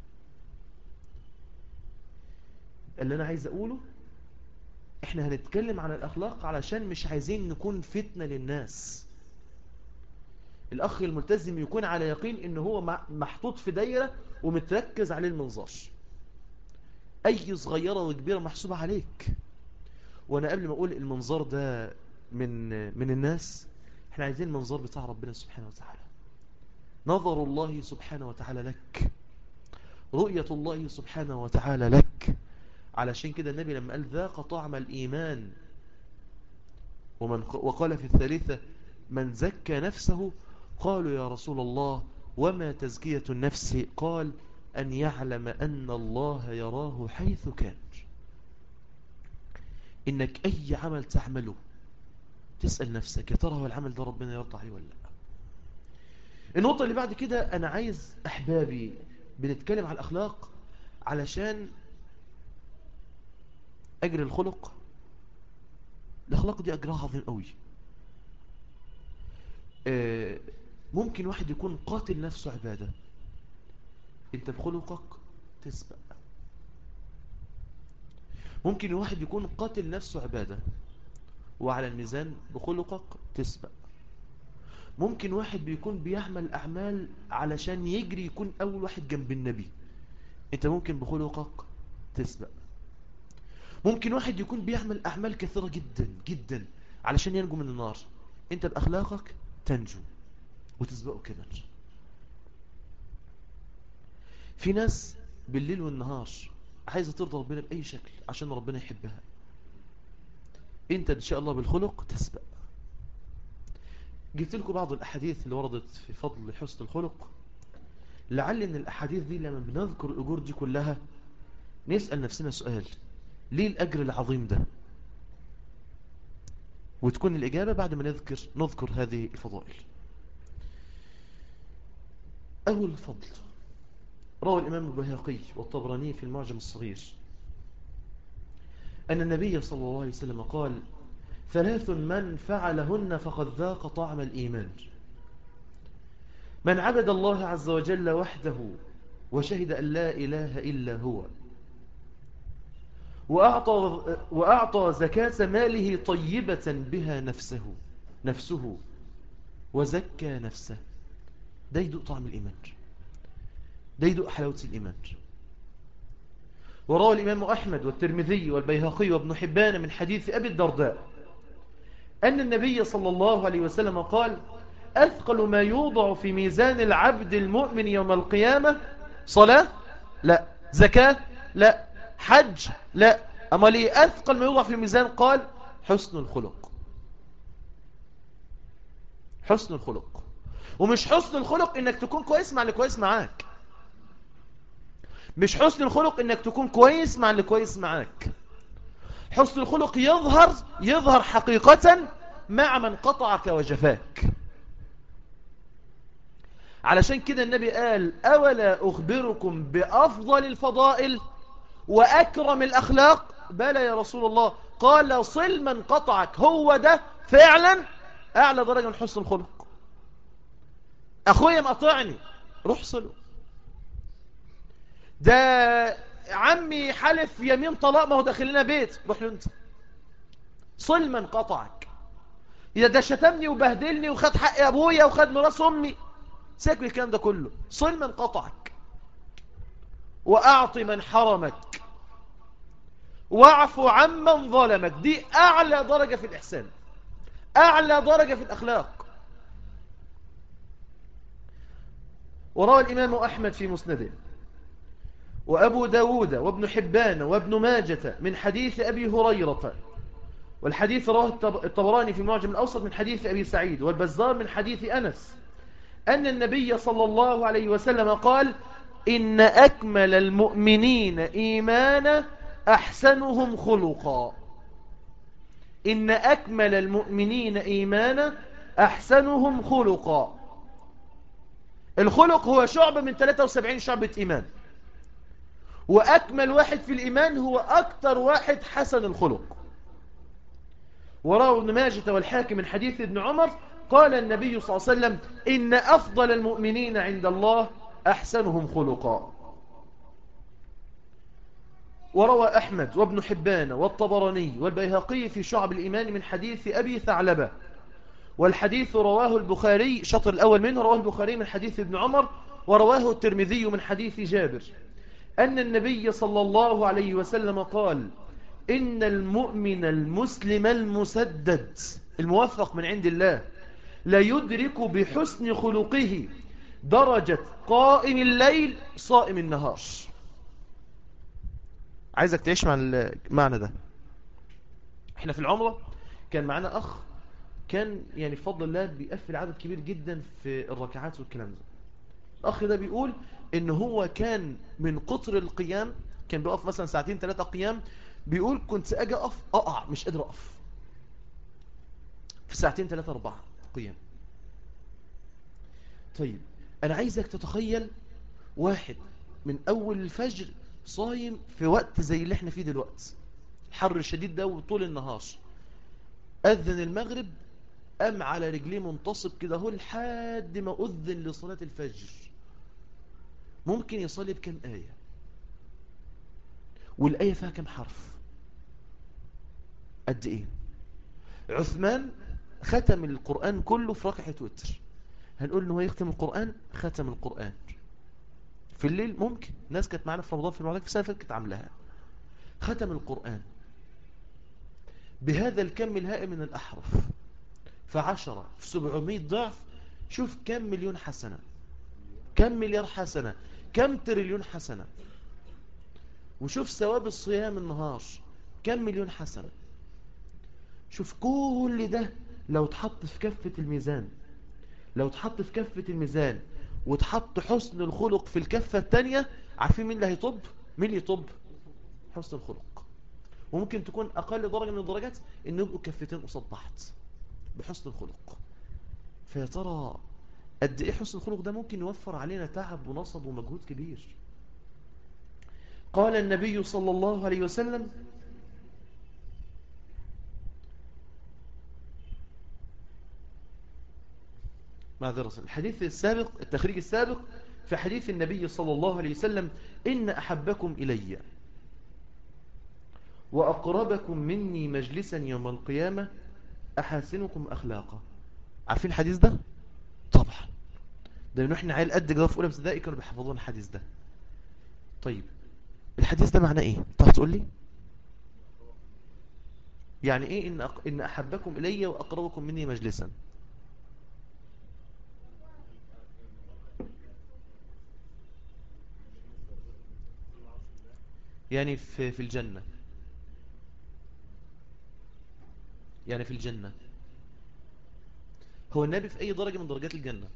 اللي أنا عايز أقوله إحنا هنتكلم عن الأخلاق علشان مش عايزين نكون فتنة للناس الأخ الملتزم يكون على يقين إن هو محطوط في دايرة ومتركز عليه المنظار أي صغيرة وكبيرة محسوبة عليك وأنا قبل ما أقول المنظار ده من من الناس احنا عايزين المنظار بتاع ربنا سبحانه وتعالى نظر الله سبحانه وتعالى لك رؤية الله سبحانه وتعالى لك علشان كده النبي لما قال ذاق طعم الإيمان ومن وقال في الثالثة من زكى نفسه قالوا يا رسول الله وما تزكية النفس قال أن يعلم أن الله يراه حيث كان إنك أي عمل تعمله تسأل نفسك يا ترى هو العمل ده ربنا يرضى عليه ولا لا النقطة اللي بعد كده أنا عايز أحبابي بنتكلم على الأخلاق علشان أجر الخلق الأخلاق دي أجرها عظيم قوي ممكن واحد يكون قاتل نفسه عبادة انت بخلقك تسبق ممكن واحد يكون قاتل نفسه عبادة وعلى الميزان بخلقك تسبق ممكن واحد بيكون بيعمل أعمال علشان يجري يكون أول واحد جنب النبي انت ممكن بخلقك تسبق ممكن واحد يكون بيعمل أعمال كثيرة جدا جدا علشان ينجو من النار انت بأخلاقك تنجو وتسبقه كمان في ناس بالليل والنهار عايزة ترضى ربنا بأي شكل عشان ربنا يحبها انت ان شاء الله بالخلق تسبق جبت لكم بعض الأحاديث اللي وردت في فضل حسن الخلق لعل ان الأحاديث دي لما بنذكر الأجور دي كلها نسأل نفسنا سؤال ليه الأجر العظيم ده وتكون الإجابة بعد ما نذكر نذكر هذه الفضائل أول الفضل روى الإمام البهاقي والطبراني في المعجم الصغير أن النبي صلى الله عليه وسلم قال ثلاث من فعلهن فقد ذاق طعم الإيمان من عبد الله عز وجل وحده وشهد أن لا إله إلا هو وأعطى, وأعطى زكاة ماله طيبة بها نفسه نفسه وزكى نفسه ده يدوق طعم الإيمان ده يدوق حلاوة الإيمان وروى الإمام أحمد والترمذي والبيهقي وابن حبان من حديث أبي الدرداء أن النبي صلى الله عليه وسلم قال أثقل ما يوضع في ميزان العبد المؤمن يوم القيامة صلاة لا زكاة لا حج لا أما ليه أثقل ما يوضع في الميزان قال حسن الخلق حسن الخلق ومش حسن الخلق انك تكون كويس مع اللي كويس معاك مش حسن الخلق انك تكون كويس مع اللي كويس معاك حسن الخلق يظهر يظهر حقيقة مع من قطعك وجفاك علشان كده النبي قال أولا أخبركم بأفضل الفضائل وأكرم الأخلاق بلى يا رسول الله قال صل من قطعك هو ده فعلا أعلى درجة من حسن الخلق أخويا مقطعني روح صله ده عمي حلف يمين طلاق ما هو داخل لنا بيت روح له انت صل من قطعك إذا ده شتمني وبهدلني وخد حق أبويا وخد ميراث أمي سيبك من الكلام ده كله صل من قطعك وأعطي من حرمك واعف عمن ظلمك دي أعلى درجة في الإحسان أعلى درجة في الأخلاق وروى الإمام أحمد في مسنده وأبو داود وابن حبان وابن ماجة من حديث أبي هريرة والحديث رواه الطبراني في معجم الأوسط من حديث أبي سعيد والبزار من حديث أنس أن النبي صلى الله عليه وسلم قال إن أكمل المؤمنين إيمانا أحسنهم خلقا إن أكمل المؤمنين إيمانا أحسنهم خلقا الخلق هو شعب من 73 شعبة إيمان وأكمل واحد في الإيمان هو أكتر واحد حسن الخلق وراء ابن ماجة والحاكم من حديث ابن عمر قال النبي صلى الله عليه وسلم إن أفضل المؤمنين عند الله أحسنهم خلقا وروى أحمد وابن حبان والطبراني والبيهقي في شعب الإيمان من حديث أبي ثعلبة والحديث رواه البخاري شطر الأول منه رواه البخاري من حديث ابن عمر ورواه الترمذي من حديث جابر أن النبي صلى الله عليه وسلم قال إن المؤمن المسلم المسدد الموفق من عند الله لا يدرك بحسن خلقه درجة قائم الليل صائم النهار عايزك تعيش مع المعنى ده احنا في العمرة كان معنا أخ كان يعني بفضل الله بيقفل عدد كبير جدا في الركعات والكلام ده الأخ ده بيقول إن هو كان من قطر القيام كان بيقف مثلا ساعتين ثلاثة قيام بيقول كنت أجي أقف أقع مش قادر أقف في ساعتين ثلاثة أربعة قيام طيب أنا عايزك تتخيل واحد من أول الفجر صايم في وقت زي اللي احنا فيه دلوقتي الحر الشديد ده وطول النهار أذن المغرب قام على رجليه منتصب كده هو لحد ما أذن لصلاة الفجر ممكن يصلي بكم آية والآية فيها كم حرف قد إيه عثمان ختم القرآن كله في ركعة وتر هنقول إن هو يختم القرآن ختم القرآن في الليل ممكن ناس كانت معنا في رمضان في المعلق في سنة كانت عاملاها ختم القرآن بهذا الكم الهائل من الأحرف فعشرة في سبعمائة ضعف شوف كم مليون حسنة كم مليار حسنة كم تريليون حسنة وشوف ثواب الصيام النهار كم مليون حسنة شوف كل ده لو تحط في كفة الميزان لو تحط في كفة الميزان وتحط حسن الخلق في الكفة التانية عارفين مين اللي هيطب مين اللي يطب حسن الخلق وممكن تكون أقل درجة من الدرجات إن يبقوا كفتين قصاد بعض بحسن الخلق فيا ترى قد إيه حسن الخلق ده ممكن يوفر علينا تعب ونصب ومجهود كبير قال النبي صلى الله عليه وسلم معذرة الحديث السابق التخريج السابق في حديث النبي صلى الله عليه وسلم إن أحبكم إلي وأقربكم مني مجلسا يوم القيامة أحاسنكم أخلاقا عارفين الحديث ده؟ طبعا ده نحن عيل قد كده في أولى ابتدائي كانوا بيحفظون الحديث ده طيب الحديث ده معناه إيه؟ تعرف تقول لي؟ يعني إيه إن, أق... إن أحبكم إلي وأقربكم مني مجلسا يعني في, في الجنة يعني في الجنة هو النبي في أي درجة من درجات الجنة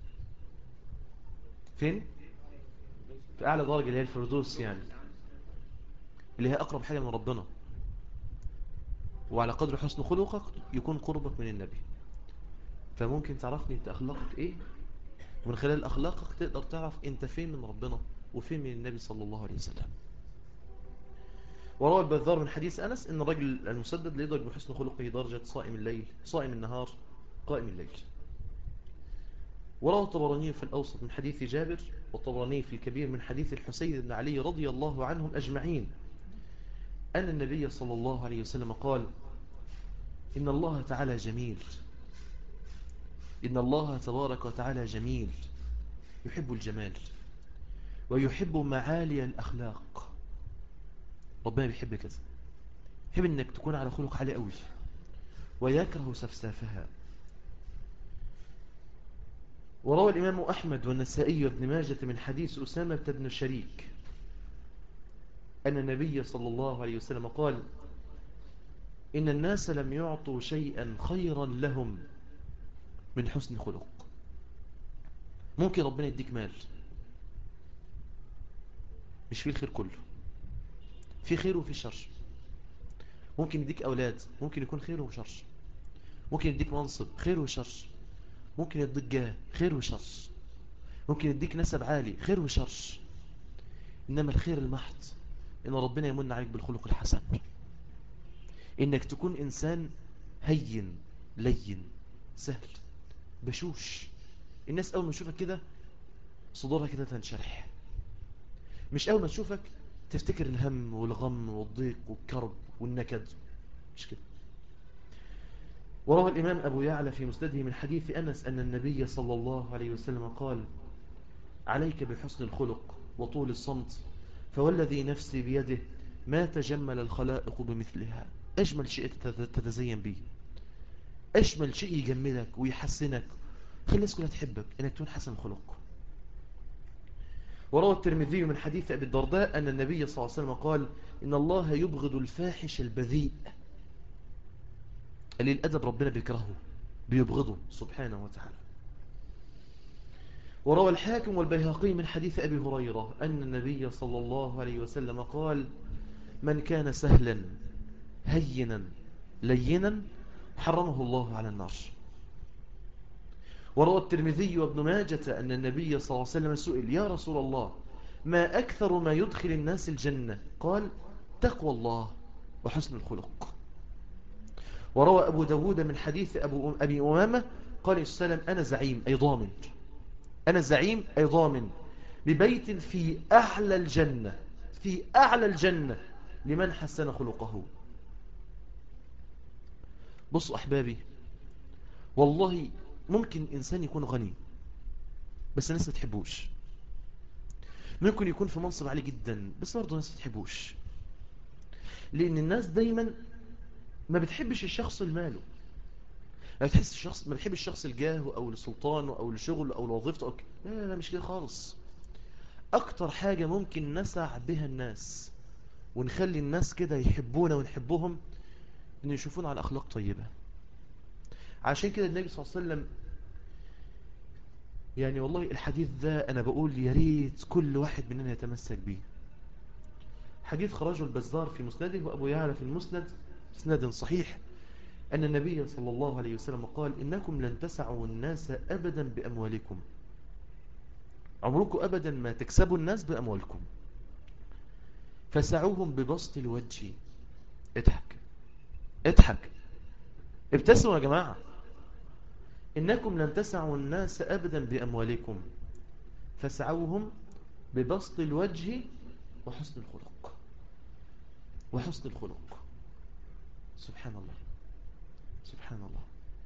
فين في أعلى درجة اللي هي الفردوس يعني اللي هي أقرب حاجة من ربنا وعلى قدر حسن خلقك يكون قربك من النبي فممكن تعرفني انت أخلاقك ايه ومن خلال أخلاقك تقدر تعرف انت فين من ربنا وفين من النبي صلى الله عليه وسلم وروى البذار من حديث أنس إن الرجل المسدد لا يدرك بحسن خلقه درجة صائم الليل صائم النهار قائم الليل وروى الطبراني في الأوسط من حديث جابر والطبراني في الكبير من حديث الحسين بن علي رضي الله عنهم أجمعين أن النبي صلى الله عليه وسلم قال إن الله تعالى جميل إن الله تبارك وتعالى جميل يحب الجمال ويحب معالي الأخلاق ربنا بيحب كذا يحب انك تكون على خلق عالي قوي ويكره سفسافها وروى الإمام أحمد والنسائي وابن ماجة من حديث أسامة بن شريك أن النبي صلى الله عليه وسلم قال إن الناس لم يعطوا شيئا خيرا لهم من حسن خلق ممكن ربنا يديك مال مش فيه الخير كله في خير وفي شر ممكن يديك أولاد ممكن يكون خير وشر ممكن يديك منصب خير وشر ممكن يديك جاه خير وشر ممكن يديك نسب عالي خير وشر إنما الخير المحض إن ربنا يمن عليك بالخلق الحسن إنك تكون إنسان هين لين سهل بشوش الناس أول ما تشوفك كده صدورها كده تنشرح مش أول ما تشوفك تفتكر الهم والغم والضيق والكرب والنكد مش كده وروى الإمام أبو يعلى في مسنده من حديث أنس أن النبي صلى الله عليه وسلم قال عليك بحسن الخلق وطول الصمت فوالذي نفسي بيده ما تجمل الخلائق بمثلها أجمل شيء تتزين به أجمل شيء يجملك ويحسنك خلي الناس كلها تحبك أنك تكون حسن الخلق وروى الترمذي من حديث أبي الدرداء أن النبي صلى الله عليه وسلم قال إن الله يبغض الفاحش البذيء اللي الأدب ربنا بيكرهه بيبغضه سبحانه وتعالى وروى الحاكم والبيهقي من حديث أبي هريرة أن النبي صلى الله عليه وسلم قال من كان سهلا هينا لينا حرمه الله على النار وروى الترمذي وابن ماجة أن النبي صلى الله عليه وسلم سئل يا رسول الله ما أكثر ما يدخل الناس الجنة قال تقوى الله وحسن الخلق وروى أبو داود من حديث أبو أبي أمامة قال السلام أنا زعيم أي ضامن أنا زعيم أي ضامن ببيت في أعلى الجنة في أعلى الجنة لمن حسن خلقه بصوا أحبابي والله ممكن إنسان يكون غني بس الناس ما تحبوش ممكن يكون في منصب عالي جدا بس برضه الناس ما تحبوش لأن الناس دايما ما بتحبش الشخص الماله ما بتحس الشخص ما بتحبش الشخص الجاه او لسلطانه او لشغله او لوظيفته أو لا لا لا مش كده خالص اكتر حاجة ممكن نسع بها الناس ونخلي الناس كده يحبونا ونحبهم ان يشوفونا على اخلاق طيبة عشان كده النبي صلى الله عليه وسلم يعني والله الحديث ده انا بقول يا ريت كل واحد مننا يتمسك بيه حديث خرجه البزار في مسنده وابو يعلى في المسند اسناد صحيح أن النبي صلى الله عليه وسلم قال إنكم لن تسعوا الناس أبدا بأموالكم عمركم أبدا ما تكسبوا الناس بأموالكم فسعوهم ببسط الوجه اضحك اضحك ابتسموا يا جماعة إنكم لن تسعوا الناس أبدا بأموالكم فسعوهم ببسط الوجه وحسن الخلق وحسن الخلق سبحان الله سبحان الله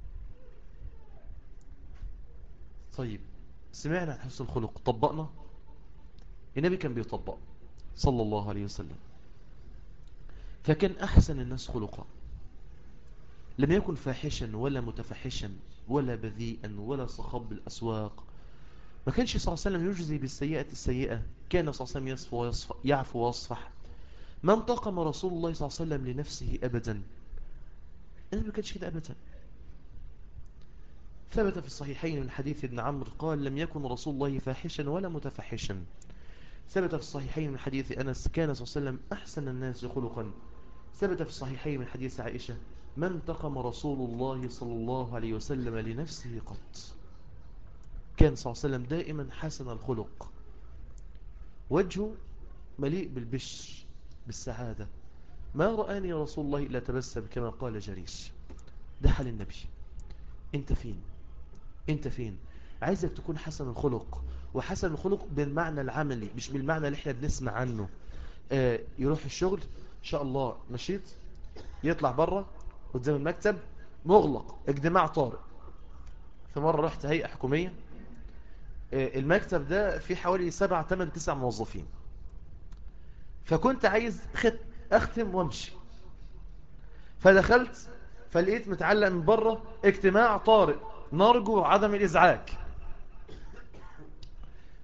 طيب سمعنا عن حسن الخلق طبقنا النبي كان بيطبق صلى الله عليه وسلم فكان أحسن الناس خلقا لم يكن فاحشا ولا متفحشا ولا بذيئا ولا صخب الأسواق ما كانش صلى الله عليه وسلم يجزي بالسيئة السيئة كان صلى الله عليه وسلم يصفو يعفو ويصفح ما انتقم رسول الله صلى الله عليه وسلم لنفسه أبدا النبي ما كانش كده أبدا ثبت في الصحيحين من حديث ابن عمرو قال لم يكن رسول الله فاحشا ولا متفحشا ثبت في الصحيحين من حديث أنس كان صلى الله عليه وسلم أحسن الناس خلقا ثبت في الصحيحين من حديث عائشة ما انتقم رسول الله صلى الله عليه وسلم لنفسه قط كان صلى الله عليه وسلم دائما حسن الخلق وجهه مليء بالبشر بالسعادة ما رآني رسول الله إلا تبسم كما قال جريش ده حال النبي انت فين انت فين عايزك تكون حسن الخلق وحسن الخلق بالمعنى العملي مش بالمعنى اللي احنا بنسمع عنه آه يروح الشغل ان شاء الله مشيت يطلع بره قدام المكتب مغلق اجتماع طارئ في مرة رحت هيئة حكومية آه المكتب ده فيه حوالي 7 8 9 موظفين فكنت عايز خط اختم وامشي فدخلت فلقيت متعلق من بره اجتماع طارئ نرجو عدم الازعاج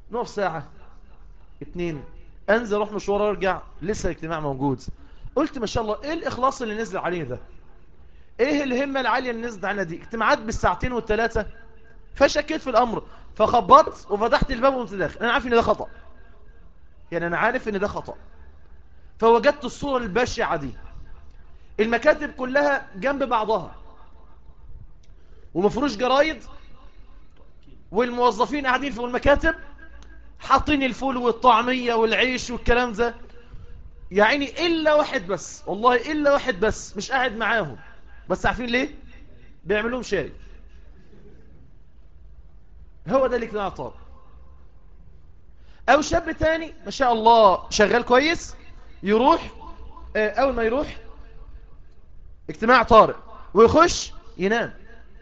نقف ساعة اتنين انزل اروح مشوار ارجع لسه الاجتماع موجود قلت ما شاء الله ايه الاخلاص اللي نزل عليه ده ايه الهمة العالية اللي نزلت علينا دي اجتماعات بالساعتين والثلاثة فشكيت في الامر فخبطت وفتحت الباب وقمت داخل انا عارف ان ده خطأ يعني انا عارف ان ده خطأ فوجدت الصورة البشعة دي المكاتب كلها جنب بعضها ومفروش جرايد والموظفين قاعدين في المكاتب حاطين الفول والطعمية والعيش والكلام ده يعني إلا واحد بس والله إلا واحد بس مش قاعد معاهم بس عارفين ليه بيعملوهم شاي هو ده الاجتماع طار او شاب تاني ما شاء الله شغال كويس يروح اول ما يروح اجتماع طارئ ويخش ينام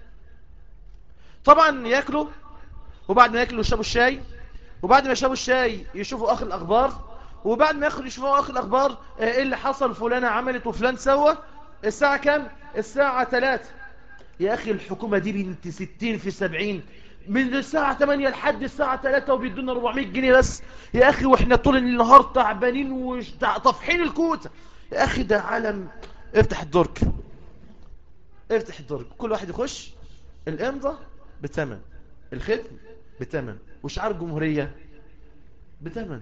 طبعا ياكلوا وبعد ما ياكلوا يشربوا الشاي وبعد ما يشربوا الشاي يشوفوا اخر الاخبار وبعد ما ياخدوا يشوفوا اخر الاخبار ايه اللي حصل فلانة عملت وفلان سوى الساعة كام الساعة 3 يا اخي الحكومة دي بنت 60 في 70 من الساعة 8 لحد الساعة 3 وبيدونا 400 جنيه بس يا اخي واحنا طول النهار تعبانين وطافحين الكوتة يا اخي ده عالم افتح الدرج افتح الدرج كل واحد يخش الامضة بثمن الختم بثمن وشعار الجمهورية بثمن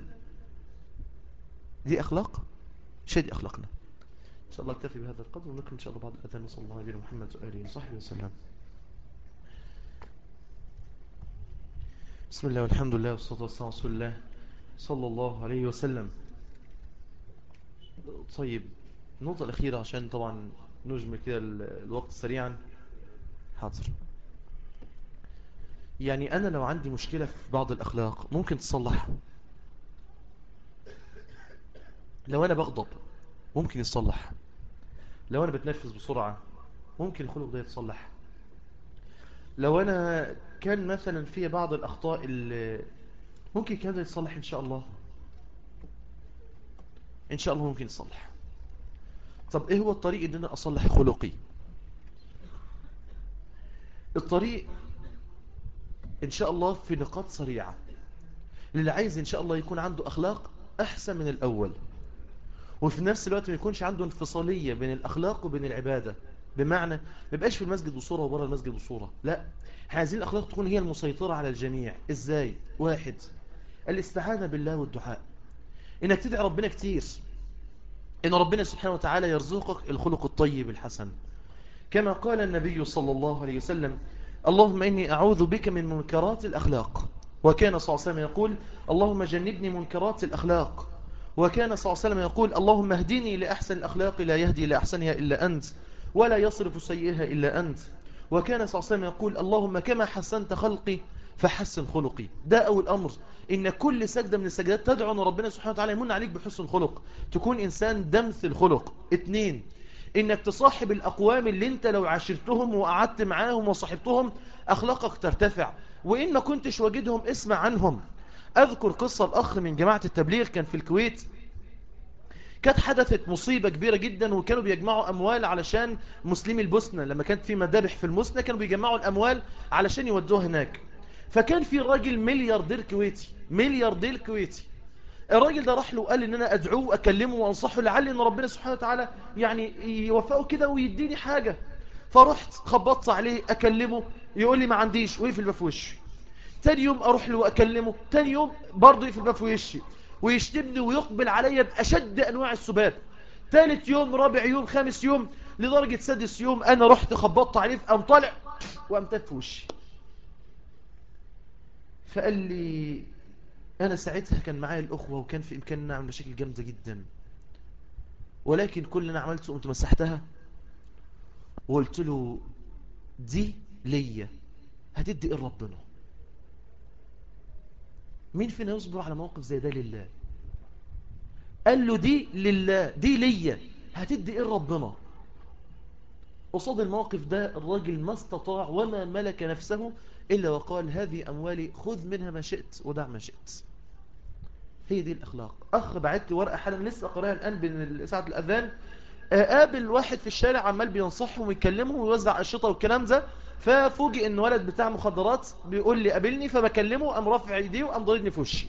دي اخلاق شيء دي اخلاقنا ان شاء الله اكتفي بهذا القدر ونكمل ان شاء الله بعد الاذان وصلى الله عليه محمد واله وصحبه وسلم بسم الله والحمد لله والصلاة والسلام على رسول الله صلى الله عليه وسلم طيب النقطة الأخيرة عشان طبعا نجمل كده الوقت سريعا حاضر يعني أنا لو عندي مشكلة في بعض الأخلاق ممكن تصلح لو أنا بغضب ممكن يتصلح لو أنا بتنفذ بسرعة ممكن الخلق ده يتصلح لو أنا كان مثلا في بعض الأخطاء اللي ممكن كده يتصلح إن شاء الله إن شاء الله ممكن يتصلح طب إيه هو الطريق إن أنا أصلح خلقي الطريق إن شاء الله في نقاط سريعة اللي عايز إن شاء الله يكون عنده أخلاق أحسن من الأول وفي نفس الوقت ما يكونش عنده انفصالية بين الأخلاق وبين العبادة بمعنى ما يبقاش في المسجد بصورة وبره المسجد بصورة لا احنا عايزين الأخلاق تكون هي المسيطرة على الجميع ازاي واحد الاستعانة بالله والدعاء انك تدعي ربنا كتير ان ربنا سبحانه وتعالى يرزقك الخلق الطيب الحسن كما قال النبي صلى الله عليه وسلم اللهم إني أعوذ بك من منكرات الأخلاق وكان صلى الله عليه وسلم يقول اللهم جنبني منكرات الأخلاق وكان صلى الله عليه وسلم يقول اللهم اهدني لأحسن الأخلاق لا يهدي لأحسنها إلا أنت ولا يصرف سيئها إلا أنت وكان صلى الله عليه وسلم يقول اللهم كما حسنت خلقي فحسن خلقي ده أول أمر إن كل سجدة من السجدات تدعو أن ربنا سبحانه وتعالى يمن عليك بحسن خلق تكون إنسان دمث الخلق اتنين إنك تصاحب الأقوام اللي انت لو عاشرتهم وقعدت معاهم وصاحبتهم أخلاقك ترتفع وإن ما كنتش واجدهم اسمع عنهم أذكر قصة الأخ من جماعة التبليغ كان في الكويت كانت حدثت مصيبة كبيرة جدا وكانوا بيجمعوا أموال علشان مسلمي البوسنة لما كانت في مذابح في المسنة كانوا بيجمعوا الأموال علشان يودوها هناك فكان في راجل ملياردير كويتي ملياردير كويتي الراجل ده راح له وقال ان انا ادعوه واكلمه وانصحه لعل ان ربنا سبحانه وتعالى يعني يوفقه كده ويديني حاجة فرحت خبطت عليه اكلمه يقول لي ما عنديش ويقفل الباب في وشي تاني يوم اروح له واكلمه تاني يوم برضه يقفل الباب في وشي ويشتمني ويقبل عليا باشد انواع السباب ثالث يوم رابع يوم خامس يوم لدرجة سادس يوم انا رحت خبطت عليه فقام طالع وقام تف في وشي فقال لي أنا ساعتها كان معايا الأخوة وكان في إمكاننا نعمل مشاكل جامدة جدا ولكن كل اللي أنا عملته قمت مسحتها وقلت له دي ليا هتدي إيه ربنا مين فينا يصبر على موقف زي ده لله قال له دي لله دي ليا هتدي إيه ربنا قصاد الموقف ده الراجل ما استطاع وما ملك نفسه إلا وقال هذه أموالي خذ منها ما شئت ودع ما شئت هي دي الأخلاق أخ بعت لي ورقة حالا لسه قراها الآن بين ساعة الأذان قابل واحد في الشارع عمال بينصحهم ويكلمهم ويوزع الشطة والكلام ده ففوجئ ان ولد بتاع مخدرات بيقول لي قابلني فبكلمه قام رافع ايديه وقام ضربني في وشي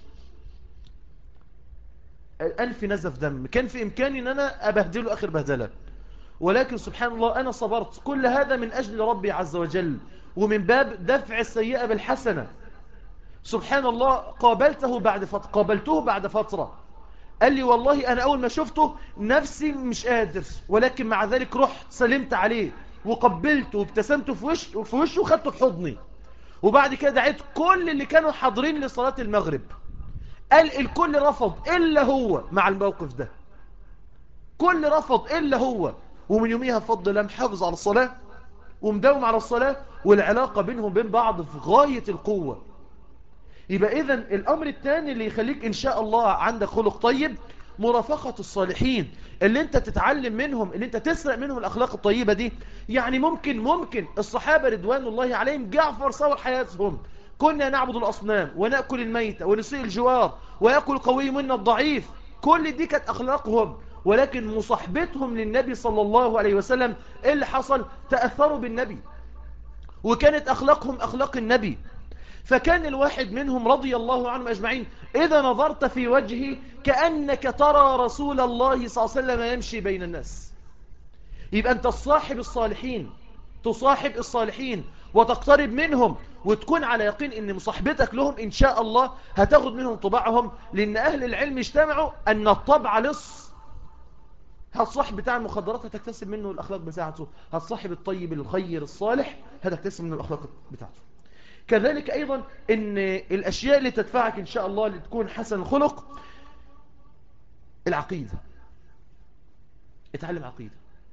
أنفي نزف دم كان في إمكاني أن أنا أبهدله آخر بهدلة ولكن سبحان الله أنا صبرت كل هذا من أجل ربي عز وجل ومن باب دفع السيئة بالحسنة سبحان الله قابلته بعد فترة قابلته بعد فترة قال لي والله أنا أول ما شفته نفسي مش قادر ولكن مع ذلك رحت سلمت عليه وقبلته وابتسمته في وشه في وشه وخدته في حضني وبعد كده دعيت كل اللي كانوا حاضرين لصلاة المغرب قال الكل رفض إلا هو مع الموقف ده كل رفض إلا هو ومن يوميها بفضل الله محافظ على الصلاة ومداوم على الصلاة والعلاقة بينهم بين بعض في غاية القوة يبقى إذن الأمر الثاني اللي يخليك إن شاء الله عندك خلق طيب مرافقة الصالحين اللي انت تتعلم منهم اللي انت تسرق منهم الأخلاق الطيبة دي يعني ممكن ممكن الصحابة رضوان الله عليهم جعفر صور حياتهم كنا نعبد الأصنام ونأكل الميتة ونسيء الجوار ويأكل قوي منا الضعيف كل دي كانت أخلاقهم ولكن مصاحبتهم للنبي صلى الله عليه وسلم إيه اللي حصل تأثروا بالنبي وكانت أخلاقهم أخلاق النبي فكان الواحد منهم رضي الله عنهم أجمعين إذا نظرت في وجهه كأنك ترى رسول الله صلى الله عليه وسلم يمشي بين الناس يبقى أنت الصاحب الصالحين تصاحب الصالحين وتقترب منهم وتكون على يقين ان مصاحبتك لهم ان شاء الله هتاخد منهم طباعهم لان اهل العلم اجتمعوا ان الطبع لص هالصاحب بتاع المخدرات هتكتسب منه الاخلاق بتاعته هالصاحب الطيب الخير الصالح هتكتسب منه الاخلاق بتاعته كذلك ايضا ان الاشياء اللي تدفعك ان شاء الله لتكون حسن الخلق العقيدة اتعلم عقيدة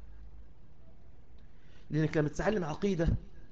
لانك لما تتعلم عقيدة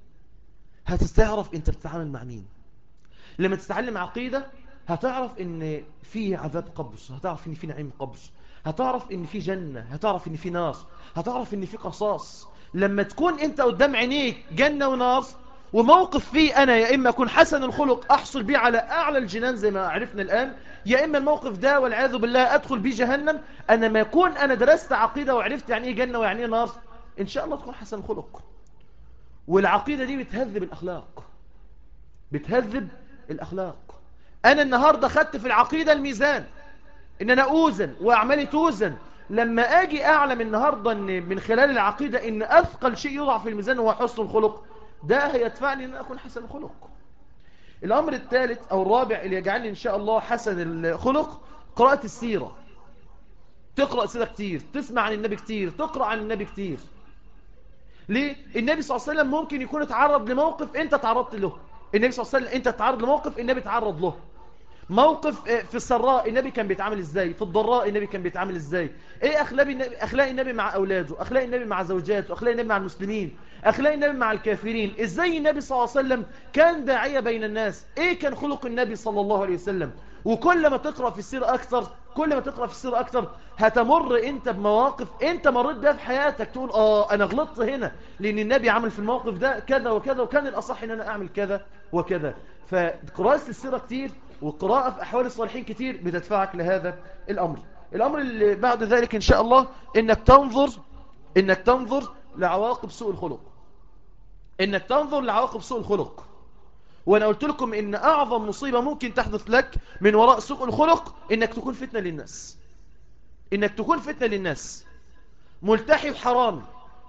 هتستعرف انت بتتعامل مع مين لما تتعلم عقيدة هتعرف ان في عذاب قبر هتعرف ان في نعيم قبر هتعرف ان في جنة هتعرف ان في نار هتعرف ان في قصاص لما تكون انت قدام عينيك جنة ونار وموقف فيه انا يا اما اكون حسن الخلق احصل بيه على اعلى الجنان زي ما عرفنا الان يا اما الموقف ده والعياذ بالله ادخل بيه جهنم انا ما يكون انا درست عقيدة وعرفت يعني ايه جنة ويعني ايه نار ان شاء الله تكون حسن الخلق والعقيدة دي بتهذب الأخلاق بتهذب الأخلاق أنا النهاردة خدت في العقيدة الميزان إن أنا أوزن وأعمالي توزن لما أجي أعلم النهاردة إن من خلال العقيدة إن أثقل شيء يوضع في الميزان هو حسن الخلق ده هيدفعني إن أكون حسن الخلق الأمر الثالث أو الرابع اللي يجعلني إن شاء الله حسن الخلق قراءة السيرة تقرأ سيرة كتير تسمع عن النبي كتير تقرأ عن النبي كتير ليه؟ النبي صلى الله عليه وسلم ممكن يكون اتعرض لموقف انت تعرضت له النبي صلى الله عليه وسلم انت تعرض لموقف النبي تعرض له موقف في السراء النبي كان بيتعامل ازاي في الضراء النبي كان بيتعامل ازاي ايه اخلاق النبي اخلاق النبي مع اولاده اخلاق النبي مع زوجاته اخلاق النبي مع المسلمين اخلاق النبي مع الكافرين ازاي النبي صلى الله عليه وسلم كان داعيه بين الناس ايه كان خلق النبي صلى الله عليه وسلم وكل ما تقرأ في السيرة أكثر كل ما تقرأ في السيرة أكثر هتمر أنت بمواقف أنت مريت بها في حياتك تقول آه أنا غلطت هنا لأن النبي عمل في الموقف ده كذا وكذا وكان الأصح أن أنا أعمل كذا وكذا فقراءة السيرة كتير وقراءة في أحوال الصالحين كتير بتدفعك لهذا الأمر الأمر اللي بعد ذلك إن شاء الله إنك تنظر إنك تنظر لعواقب سوء الخلق إنك تنظر لعواقب سوء الخلق وانا قلت لكم ان اعظم مصيبة ممكن تحدث لك من وراء سوء الخلق انك تكون فتنة للناس انك تكون فتنة للناس ملتحي وحرام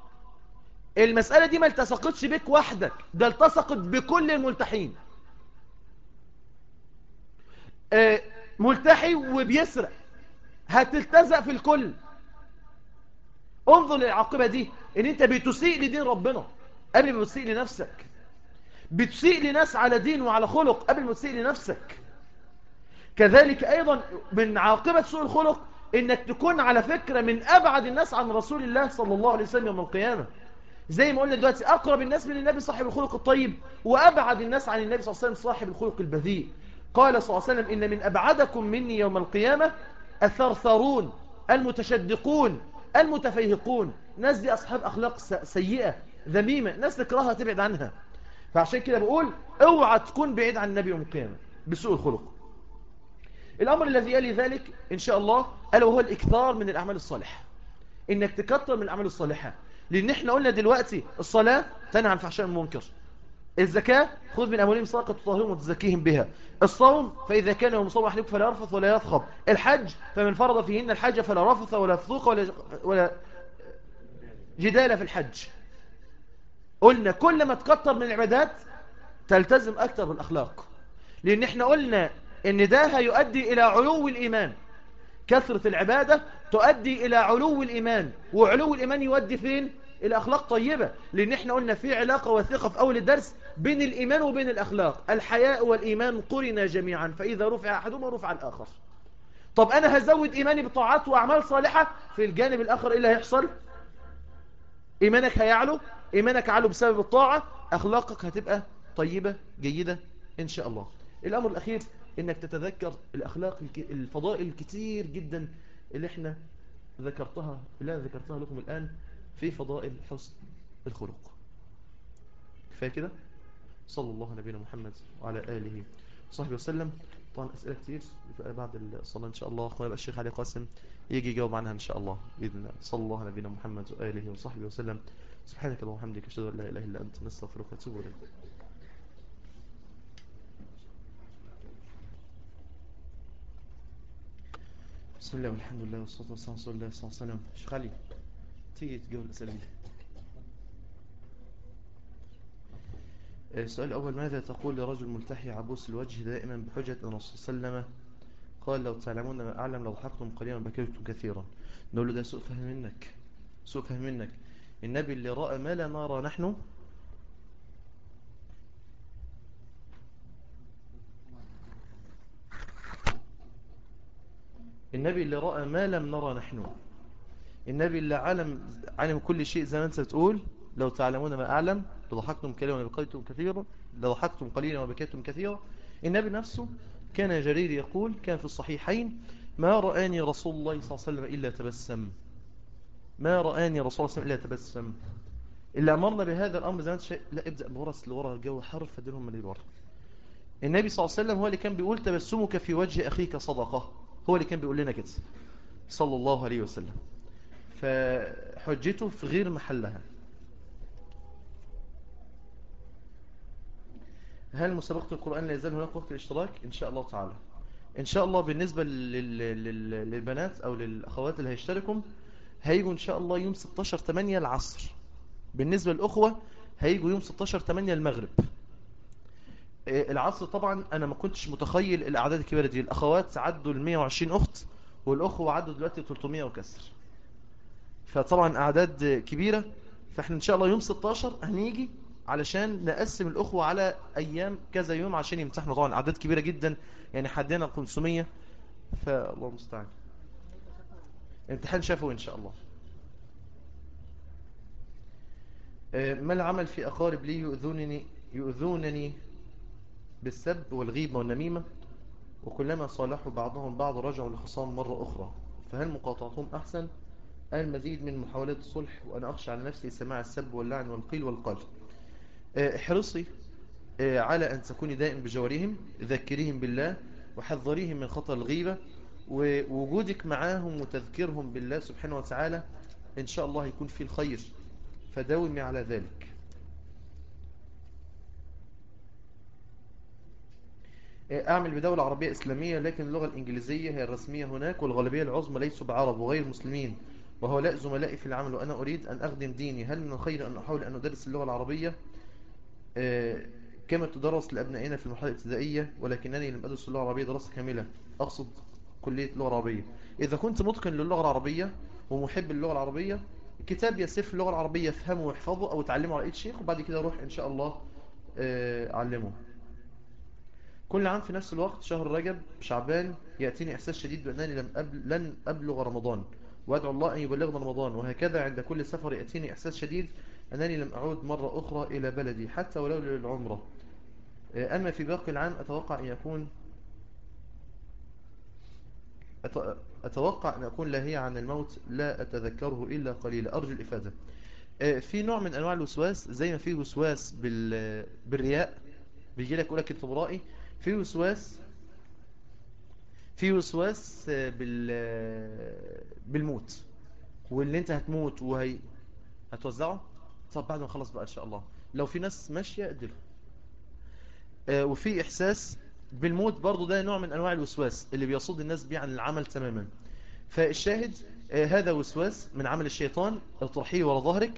المسألة دي ما التصقتش بك وحدك ده التصقت بكل الملتحين آه ملتحي وبيسرق هتلتزق في الكل انظر للعاقبة دي ان انت بتسيء لدين ربنا قبل ما بتسيء لنفسك بتسيء لناس على دين وعلى خلق قبل ما تسيء لنفسك كذلك أيضا من عاقبة سوء الخلق إنك تكون على فكرة من أبعد الناس عن رسول الله صلى الله عليه وسلم يوم القيامة زي ما قلنا دلوقتي أقرب الناس من النبي صاحب الخلق الطيب وأبعد الناس عن النبي صلى الله عليه وسلم صاحب الخلق البذيء قال صلى الله عليه وسلم إن من أبعدكم مني يوم القيامة الثرثرون المتشدقون المتفيهقون ناس دي أصحاب أخلاق سيئة ذميمة ناس تكرهها تبعد عنها فعشان كده بقول اوعى تكون بعيد عن النبي يوم القيامة بسوء الخلق الأمر الذي يلي ذلك إن شاء الله ألا وهو الإكثار من الأعمال الصالحة إنك تكثر من الأعمال الصالحة لأن إحنا قلنا دلوقتي الصلاة تنهى عن الفحشاء والمنكر الزكاة خذ من أموالهم صدقة تطهرهم وتزكيهم بها الصوم فإذا كان يوم صوم أحدكم فلا يرفث ولا يضخم الحج فمن فرض فيهن الحج فلا رفث ولا فسوق ولا, ولا جدال في الحج قلنا كل ما تكتر من العبادات تلتزم أكثر بالأخلاق لأن احنا قلنا ان ده هيؤدي إلى علو الإيمان كثرة العبادة تؤدي إلى علو الإيمان وعلو الإيمان يؤدي فين؟ إلى أخلاق طيبة لأن احنا قلنا في علاقة وثيقة في أول الدرس بين الإيمان وبين الأخلاق الحياء والإيمان قرنا جميعا فإذا رفع أحدهما رفع الآخر طب أنا هزود إيماني بطاعات وأعمال صالحة في الجانب الآخر إيه اللي هيحصل إيمانك هيعلو إيمانك علو بسبب الطاعة أخلاقك هتبقى طيبة جيدة إن شاء الله الأمر الأخير إنك تتذكر الأخلاق الفضائل الكتير جدا اللي احنا ذكرتها اللي أنا ذكرتها لكم الآن في فضائل حسن الخلق كفاية كده صلى الله على نبينا محمد وعلى آله وصحبه وسلم طبعا أسئلة كتير بعد الصلاة إن شاء الله أخونا الشيخ علي قاسم يجي يجاوب عنها إن شاء الله بإذن الله صلى الله على نبينا محمد وآله وصحبه وسلم سبحانك اللهم وبحمدك أشهد أن لا إله إلا أنت نستغفرك ونتوب إليك بسم الله والحمد لله والصلاة والسلام على رسول الله صلى الله عليه وسلم شيخ علي تيجي تجاوب الأسئلة دي السؤال الأول ماذا تقول لرجل ملتحي عبوس الوجه دائما بحجة أن الرسول صلى الله عليه وسلم قال لو تعلمون ما أعلم لو ضحكتم قليلا وبكيتم كثيرا نقول له ده سوء فهم منك سوء فهم منك النبي اللي رأى ما لا نرى نحن النبي اللي رأى ما لم نرى نحن النبي اللي علم علم كل شيء زي ما انت بتقول لو تعلمون ما أعلم لضحكتم قليلا وبكيتم كثيرا لضحكتم قليلا وبكيتم كثيرا النبي نفسه كان جرير يقول كان في الصحيحين ما رآني رسول الله صلى الله عليه وسلم إلا تبسم ما رآني رسول الله صلى الله عليه وسلم إلا تبسم اللي أمرنا بهذا الأمر زي ما انت شيء لا ابدأ بورس لورا الجو حر فديرهم من الورا النبي صلى الله عليه وسلم هو اللي كان بيقول تبسمك في وجه أخيك صدقة هو اللي كان بيقول لنا كده صلى الله عليه وسلم فحجته في غير محلها هل مسابقة القرآن لا يزال هناك وقت الاشتراك إن شاء الله تعالى إن شاء الله بالنسبة لل... لل... للبنات أو للأخوات اللي هيشتركوا هيجوا إن شاء الله يوم 16 8 العصر بالنسبة للأخوة هيجوا يوم 16 8 المغرب العصر طبعا أنا ما كنتش متخيل الأعداد الكبيرة دي الأخوات عدوا ال 120 أخت والأخوة عدوا دلوقتي 300 وكسر فطبعا أعداد كبيرة فإحنا إن شاء الله يوم 16 هنيجي علشان نقسم الأخوة على أيام كذا يوم عشان يمتحنوا طبعا أعداد كبيرة جدا يعني حدينا 500 فالله المستعان امتحان شافوا إن شاء الله ما العمل في أقارب لي يؤذونني, يؤذونني بالسب والغيبة والنميمة وكلما صالحوا بعضهم بعض رجعوا لخصام مرة أخرى فهل مقاطعتهم أحسن المزيد من محاولات الصلح وأنا أخشى على نفسي سماع السب واللعن والقيل والقال احرصي على أن تكوني دائما بجوارهم ذكريهم بالله وحذريهم من خطر الغيبة ووجودك معاهم وتذكيرهم بالله سبحانه وتعالى إن شاء الله يكون فيه الخير فداومي على ذلك أعمل بدولة عربية إسلامية لكن اللغة الإنجليزية هي الرسمية هناك والغالبية العظمى ليسوا بعرب وغير مسلمين وهؤلاء زملائي في العمل وأنا أريد أن أخدم ديني هل من الخير أن أحاول أن أدرس اللغة العربية كما تدرس لأبنائنا في المرحلة الابتدائية ولكنني لم أدرس اللغة العربية دراسة كاملة أقصد كلية اللغة العربية إذا كنت متقن للغة العربية ومحب للغة العربية كتاب يسير في اللغة العربية افهمه واحفظه أو تعلمه على إيد شيخ وبعد كده روح إن شاء الله أعلمه كل عام في نفس الوقت شهر رجب شعبان يأتيني إحساس شديد بأنني لم أبل لن أبلغ رمضان وأدعو الله أن يبلغنا رمضان وهكذا عند كل سفر يأتيني إحساس شديد أنني لم أعود مرة أخرى إلى بلدي حتى ولو للعمرة أما في باقي العام أتوقع أن يكون أتوقع أن أكون لاهية عن الموت لا أتذكره إلا قليلا أرجو الإفادة في نوع من أنواع الوسواس زي ما في وسواس بالرياء بيجي لك يقول لك الفبرائي في وسواس في وسواس بال بالموت واللي انت هتموت وهي هتوزعه طب بعد ما نخلص بقى ان شاء الله لو في ناس ماشيه اديله آه، وفي إحساس بالموت برضو ده نوع من أنواع الوسواس اللي بيصد الناس بيه عن العمل تماما فالشاهد آه، هذا وسواس من عمل الشيطان اطرحيه ورا ظهرك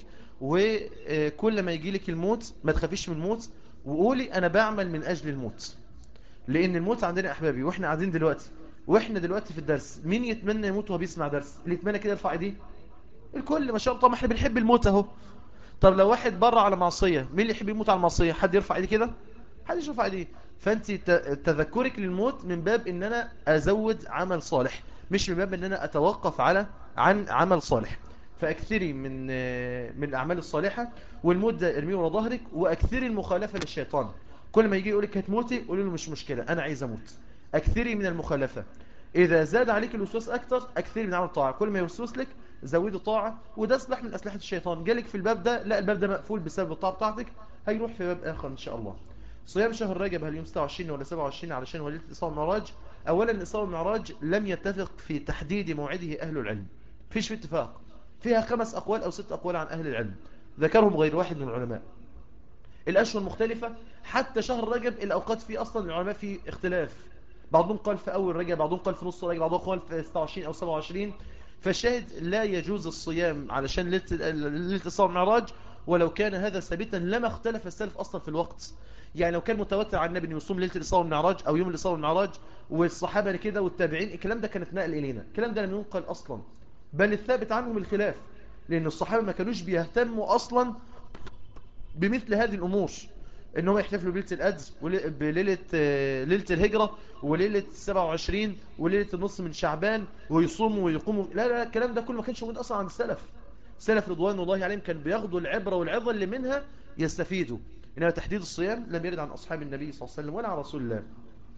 وكل ما يجي لك الموت ما تخافيش من الموت وقولي أنا بعمل من أجل الموت لأن الموت عندنا أحبابي وإحنا قاعدين دلوقتي وإحنا دلوقتي في الدرس مين يتمنى يموت وهو بيسمع درس اللي يتمنى كده يرفع ايديه الكل ما شاء الله طبعا احنا بنحب الموت اهو طب لو واحد بره على معصية مين اللي يحب يموت على المعصية حد يرفع ايديه كده حد يرفع ايديه فانت ت- تذكرك للموت من باب ان انا ازود عمل صالح مش من باب ان انا اتوقف على عن عمل صالح فاكثري من آه، من الاعمال الصالحة والموت ده ارميه ورا ظهرك واكثري المخالفة للشيطان كل ما يجي يقولك هتموتي قولي له مش مشكلة انا عايز اموت اكثري من المخالفة اذا زاد عليك الوسواس اكتر اكثري من عمل الطاعة كل ما يوسوس لك زودي طاعة وده سلاح من اسلحة الشيطان جالك في الباب ده لا الباب ده مقفول بسبب الطاعة بتاعتك هيروح في باب اخر ان شاء الله صيام شهر رجب هل يوم 26 ولا 27 علشان وليلة الإسراء والمعراج أولا الإسراء والمعراج لم يتفق في تحديد موعده أهل العلم فيش في اتفاق فيها خمس أقوال أو ست أقوال عن أهل العلم ذكرهم غير واحد من العلماء الأشهر مختلفة حتى شهر رجب الأوقات فيه أصلا العلماء فيه اختلاف بعضهم قال في أول رجب بعضهم قال في نص رجب بعضهم قال في 26 أو 27 فالشاهد لا يجوز الصيام علشان ليلة ليلة الإسراء والمعراج ولو كان هذا ثابتا لما اختلف السلف أصلا في الوقت يعني لو كان متواتر عن النبي انه يصوم ليله الاسراء والمعراج او يوم الاسراء والمعراج والصحابه كده والتابعين الكلام ده كانت نقل الينا الكلام ده لم ينقل اصلا بل الثابت عنهم الخلاف لان الصحابه ما كانوش بيهتموا اصلا بمثل هذه الامور ان هم يحتفلوا بليله القدر ول- بليله آه، ليله الهجره وليله 27 وليله النص من شعبان ويصوموا ويقوموا لا لا الكلام ده كله ما كانش موجود اصلا عند السلف السلف رضوان الله عليهم كان بياخدوا العبره والعظه اللي منها يستفيدوا إنما تحديد الصيام لم يرد عن أصحاب النبي صلى الله عليه وسلم ولا عن رسول الله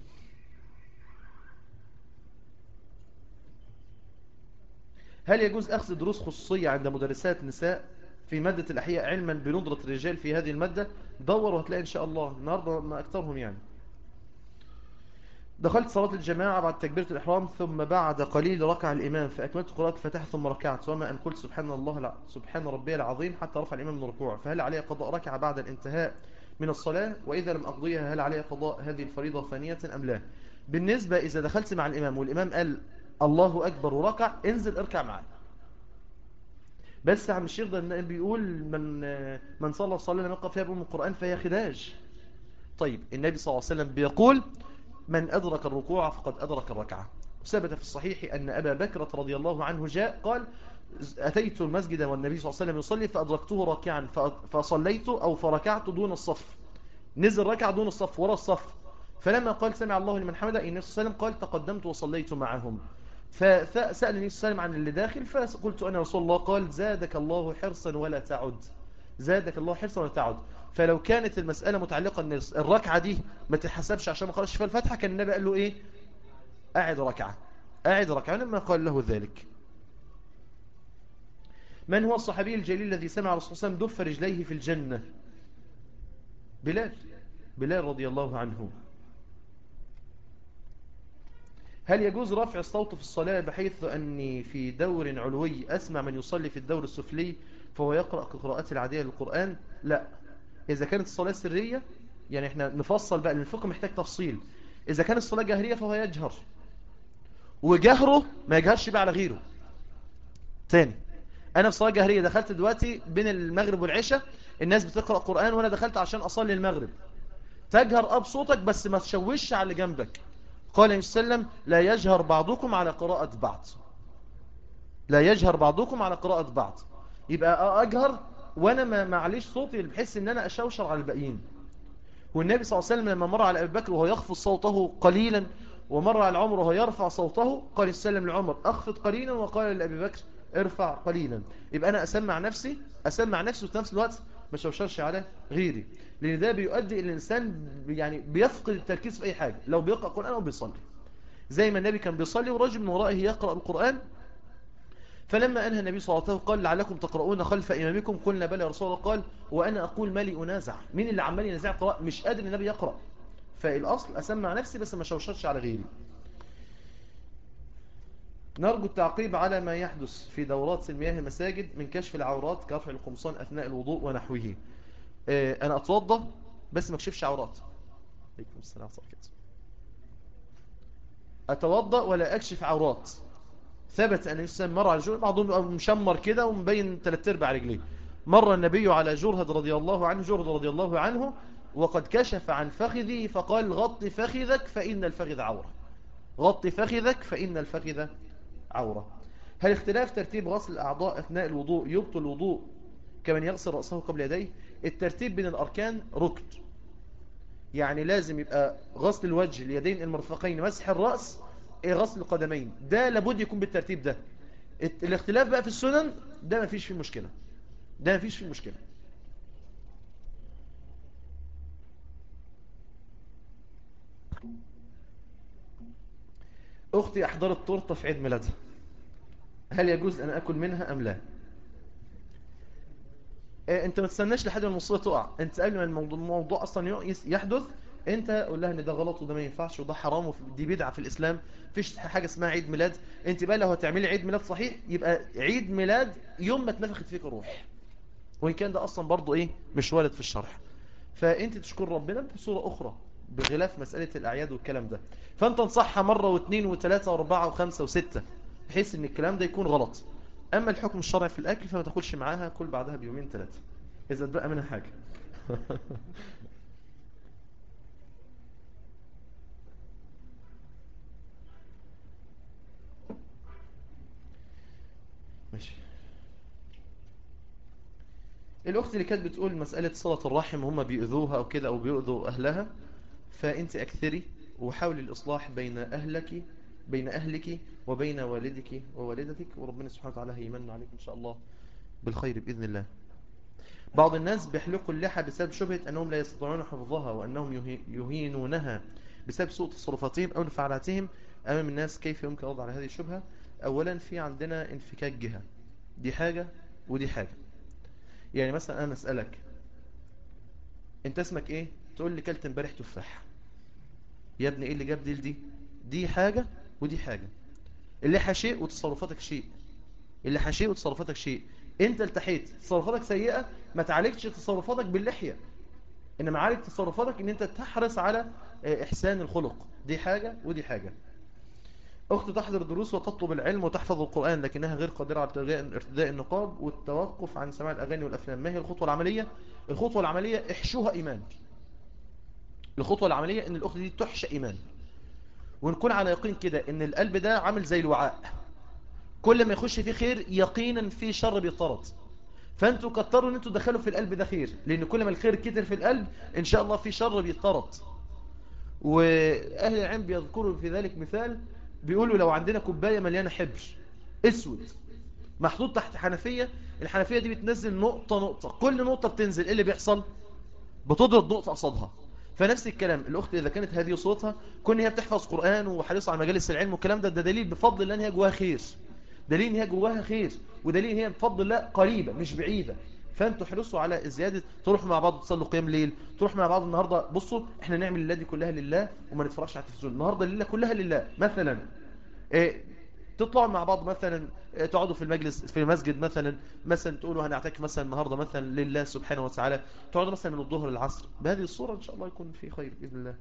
هل يجوز أخذ دروس خصوصية عند مدرسات نساء في مادة الأحياء علما بندرة الرجال في هذه المادة دور وهتلاقي إن شاء الله النهاردة ما أكثرهم يعني دخلت صلاة الجماعة بعد تكبيرة الإحرام ثم بعد قليل ركع الإمام فأكملت قراءة الفاتحة ثم ركعت وما أن قلت سبحان الله الع... سبحان ربي العظيم حتى رفع الإمام من الركوع فهل علي قضاء ركعة بعد الانتهاء من الصلاة وإذا لم أقضيها هل علي قضاء هذه الفريضة ثانية أم لا بالنسبة إذا دخلت مع الإمام والإمام قال الله أكبر وركع انزل اركع معاه بس عم الشيخ ده بيقول من من صلى صلى لم يقرأ فيها بأم القرآن فهي خداج طيب النبي صلى الله عليه وسلم بيقول من أدرك الركوع فقد أدرك الركعة ثبت في الصحيح أن أبا بكر رضي الله عنه جاء قال أتيت المسجد والنبي صلى الله عليه وسلم يصلي فأدركته راكعا فصليت أو فركعت دون الصف نزل ركع دون الصف وراء الصف فلما قال سمع الله لمن حمده النبي صلى الله عليه وسلم قال تقدمت وصليت معهم فسأل النبي صلى الله عليه وسلم عن اللي داخل فقلت أنا رسول الله قال زادك الله حرصا ولا تعد زادك الله حرصا ولا تعد فلو كانت المسألة متعلقة ان الركعة دي ما تتحسبش عشان ما خرجش فيها الفاتحة كان النبي قال له ايه قاعد ركعة قاعد ركعة لما قال له ذلك من هو الصحابي الجليل الذي سمع الرسول صلى الله عليه وسلم دف رجليه في الجنة بلال بلال رضي الله عنه هل يجوز رفع الصوت في الصلاة بحيث أني في دور علوي أسمع من يصلي في الدور السفلي فهو يقرأ قراءات العادية للقرآن لا إذا كانت الصلاة سرية يعني احنا نفصل بقى الفقه محتاج تفصيل إذا كانت الصلاة جهرية فهو يجهر وجهره ما يجهرش بقى على غيره تاني أنا في صلاة جهرية دخلت دلوقتي بين المغرب والعشاء الناس بتقرأ قرآن وأنا دخلت عشان أصلي المغرب تجهر أب صوتك بس ما تشوش على اللي جنبك قال النبي صلى الله عليه وسلم لا يجهر بعضكم على قراءة بعض لا يجهر بعضكم على قراءة بعض يبقى أجهر وانا ما معليش صوتي بحس ان انا اشوشر على الباقيين والنبي صلى الله عليه وسلم لما مر على ابي بكر وهو يخفض صوته قليلا ومر على عمر وهو يرفع صوته قال السلام لعمر اخفض قليلا وقال لابي بكر ارفع قليلا يبقى انا اسمع نفسي اسمع نفسي وفي نفس الوقت ما اشوشرش على غيري لان ده بيؤدي الى الانسان يعني بيفقد التركيز في اي حاجه لو بيقرا قران او بيصلي زي ما النبي كان بيصلي ورجل من ورائه يقرا القران فلما أنهى النبي صلى الله عليه وسلم قال لعلكم تقرؤون خلف إمامكم قلنا بلى يا رسول الله قال وأنا أقول ما لي أنازع مين اللي عمال ينازع قراء مش قادر النبي يقرأ فالأصل أسمع نفسي بس ما شوشرش على غيري نرجو التعقيب على ما يحدث في دورات المياه المساجد من كشف العورات كرفع القمصان أثناء الوضوء ونحوه أنا أتوضى بس ما اكشفش عورات عليكم السلام ورحمة الله وبركاته أتوضأ ولا أكشف عورات ثبت أن الإنسان مر على جرهد بعضهم يبقى مشمر كده ومبين ثلاث ارباع رجليه مر النبي على جرهد رضي الله عنه جرهد رضي الله عنه وقد كشف عن فخذه فقال غط فخذك فإن الفخذ عورة غط فخذك فإن الفخذ عورة هل اختلاف ترتيب غسل الأعضاء أثناء الوضوء يبطل الوضوء كمن يغسل رأسه قبل يديه الترتيب بين الأركان ركن يعني لازم يبقى غسل الوجه اليدين المرفقين مسح الرأس غسل القدمين ده لابد يكون بالترتيب ده الاختلاف بقى في السنن ده ما فيش فيه مشكلة ده ما فيش فيه مشكلة أختي أحضرت تورته في عيد ميلادها هل يجوز أن أكل منها أم لا إيه انت ما تستناش لحد ما المصيبه تقع انت قبل ما الموضوع, الموضوع اصلا يحدث انت قول لها ان ده غلط وده ما ينفعش وده حرام ودي بدعه في الاسلام مفيش حاجه اسمها عيد ميلاد انت بقى لو هتعملي عيد ميلاد صحيح يبقى عيد ميلاد يوم ما اتنفخت فيك الروح وان كان ده اصلا برضه ايه مش وارد في الشرح فانت تشكر ربنا بصوره اخرى بغلاف مساله الاعياد والكلام ده فانت انصحها مره واثنين وثلاثه واربعه وخمسه وسته بحيث ان الكلام ده يكون غلط اما الحكم الشرعي في الاكل فما تاكلش معاها كل بعدها بيومين ثلاثه اذا اتبقى منها حاجه ماشي الاخت اللي كانت بتقول مساله صله الرحم هم بيؤذوها او كده او بيؤذوا اهلها فانت اكثري وحاولي الاصلاح بين اهلك بين أهلك وبين والدك ووالدتك وربنا سبحانه وتعالى هيمن عليك إن شاء الله بالخير بإذن الله بعض الناس بيحلقوا اللحى بسبب شبهة أنهم لا يستطيعون حفظها وأنهم يهينونها بسبب سوء تصرفاتهم أو انفعالاتهم أمام الناس كيف يمكن الرد على هذه الشبهة أولا في عندنا انفكاك جهة دي حاجة ودي حاجة يعني مثلا أنا أسألك أنت اسمك إيه تقول لي كلت امبارح تفاح يا ابني إيه اللي جاب دي لدي دي حاجة ودي حاجة اللحى شيء وتصرفاتك شيء اللحى شيء وتصرفاتك شيء انت التحيت تصرفاتك سيئة ما تعالجش تصرفاتك باللحية انما عالج تصرفاتك ان انت تحرص على احسان الخلق دي حاجة ودي حاجة اخت تحضر دروس وتطلب العلم وتحفظ القرآن لكنها غير قادرة على ارتداء النقاب والتوقف عن سماع الاغاني والافلام ما هي الخطوة العملية الخطوة العملية احشوها ايمان الخطوة العملية ان الاخت دي تحشى ايمان ونكون على يقين كده ان القلب ده عامل زي الوعاء كل ما يخش فيه خير يقينا في شر بيطرد فانتوا كتروا ان انتوا تدخلوا في القلب ده خير لان كل ما الخير كتر في القلب ان شاء الله في شر بيطرد واهل العلم بيذكروا في ذلك مثال بيقولوا لو عندنا كوبايه مليانه حبر اسود محطوط تحت حنفيه الحنفيه دي بتنزل نقطه نقطه كل نقطه بتنزل ايه اللي بيحصل بتضرب نقطه قصادها فنفس الكلام الأخت إذا كانت هذه صوتها كون هي بتحفظ قرآن وحريصة على مجالس العلم والكلام ده ده دليل بفضل الله ان هي جواها خير دليل ان هي جواها خير ودليل ان هي بفضل الله قريبة مش بعيدة فانتوا حرصوا على زيادة تروحوا مع بعض تصلوا قيام ليل تروحوا مع بعض النهاردة بصوا احنا نعمل الليلة دي كلها لله وما نتفرجش على التلفزيون النهاردة الليلة كلها لله مثلا إيه تطلعوا مع بعض مثلا تقعدوا في المجلس في المسجد مثلا مثلا تقولوا هنعتكف مثلا النهارده مثلا لله سبحانه وتعالى تقعدوا مثلا من الظهر للعصر بهذه الصورة ان شاء الله يكون في خير باذن الله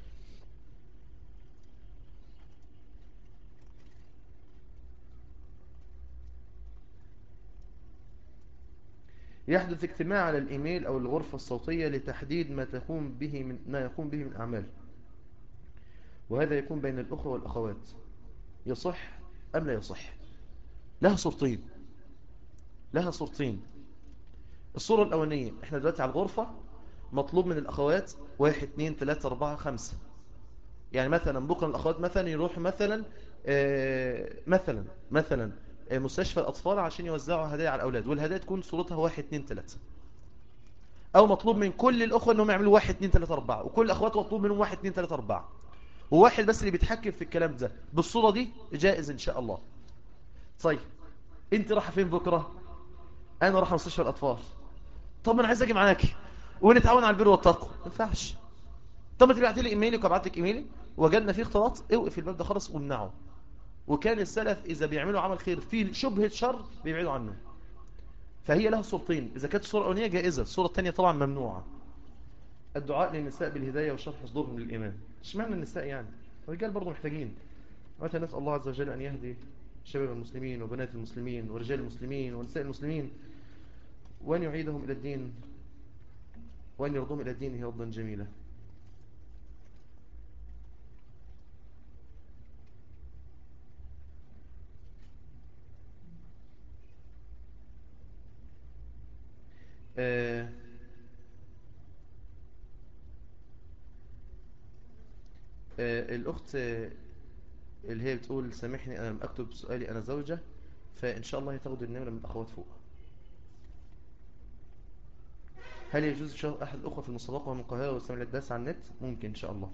يحدث اجتماع على الإيميل أو الغرفة الصوتية لتحديد ما تقوم به من ما يقوم به من أعمال وهذا يكون بين الأخوة والأخوات يصح أم لا يصح لها صورتين لها صورتين الصورة الأولانية احنا دلوقتي على الغرفة مطلوب من الأخوات واحد اثنين ثلاثة أربعة خمسة يعني مثلا بكرة الأخوات مثلا يروحوا مثلا آه مثلا مثلا آه مستشفى الأطفال عشان يوزعوا هدايا على الأولاد والهدايا تكون صورتها واحد اثنين ثلاثة أو مطلوب من كل الأخوة أنهم يعملوا واحد اثنين ثلاثة أربعة وكل الأخوات مطلوب منهم واحد اثنين ثلاثة أربعة وواحد بس اللي بيتحكم في الكلام ده بالصورة دي جائز إن شاء الله طيب انت رايحه فين بكرة انا رايح مستشفى الاطفال طب انا عايز اجي معاكي ونتعاون على البر والتقوى ما ينفعش طب ما تبعتي لي ايميلك وابعت لك ايميلي وجدنا فيه اختلاط اوقف الباب ده خالص وامنعه وكان السلف اذا بيعملوا عمل خير فيه شبهه شر بيبعدوا عنه فهي لها صورتين اذا كانت الصوره الاولانيه جائزه الصوره الثانيه طبعا ممنوعه الدعاء للنساء بالهداية وشرح صدورهم للإيمان اشمعنى النساء يعني الرجال برضو محتاجين وأنت نسأل الله عز وجل أن يهدي شباب المسلمين وبنات المسلمين ورجال المسلمين ونساء المسلمين وأن يعيدهم إلى الدين وأن يرضهم إلى دينه رضا جميلا آه آه الأخت اللي هي بتقول سامحني أنا لم أكتب سؤالي أنا زوجة فإن شاء الله هتاخد النمرة من الأخوات فوق هل يجوز شهر أحد الأخوة في المسابقة من القاهرة ويستمع الدرس على النت ممكن إن شاء الله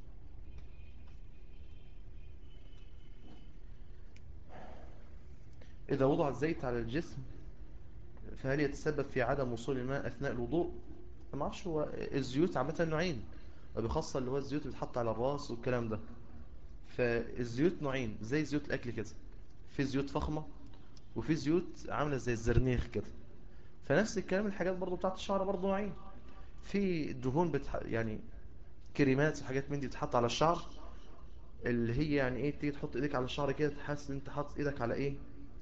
إذا وضع الزيت على الجسم فهل يتسبب في عدم وصول الماء أثناء الوضوء ما اعرفش هو الزيوت عامة نوعين وبخاصة اللي هو الزيوت اللي بتحط على الراس والكلام ده فالزيوت نوعين زي زيوت الأكل كده في زيوت فخمة وفي زيوت عاملة زي الزرنيخ كده فنفس الكلام الحاجات برضو بتاعت الشعر برضو نوعين في دهون بتح... يعني كريمات وحاجات من دي بتحط على الشعر اللي هي يعني ايه تيجي تحط ايدك على الشعر كده تحس ان انت حاطط ايدك على ايه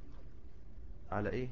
على ايه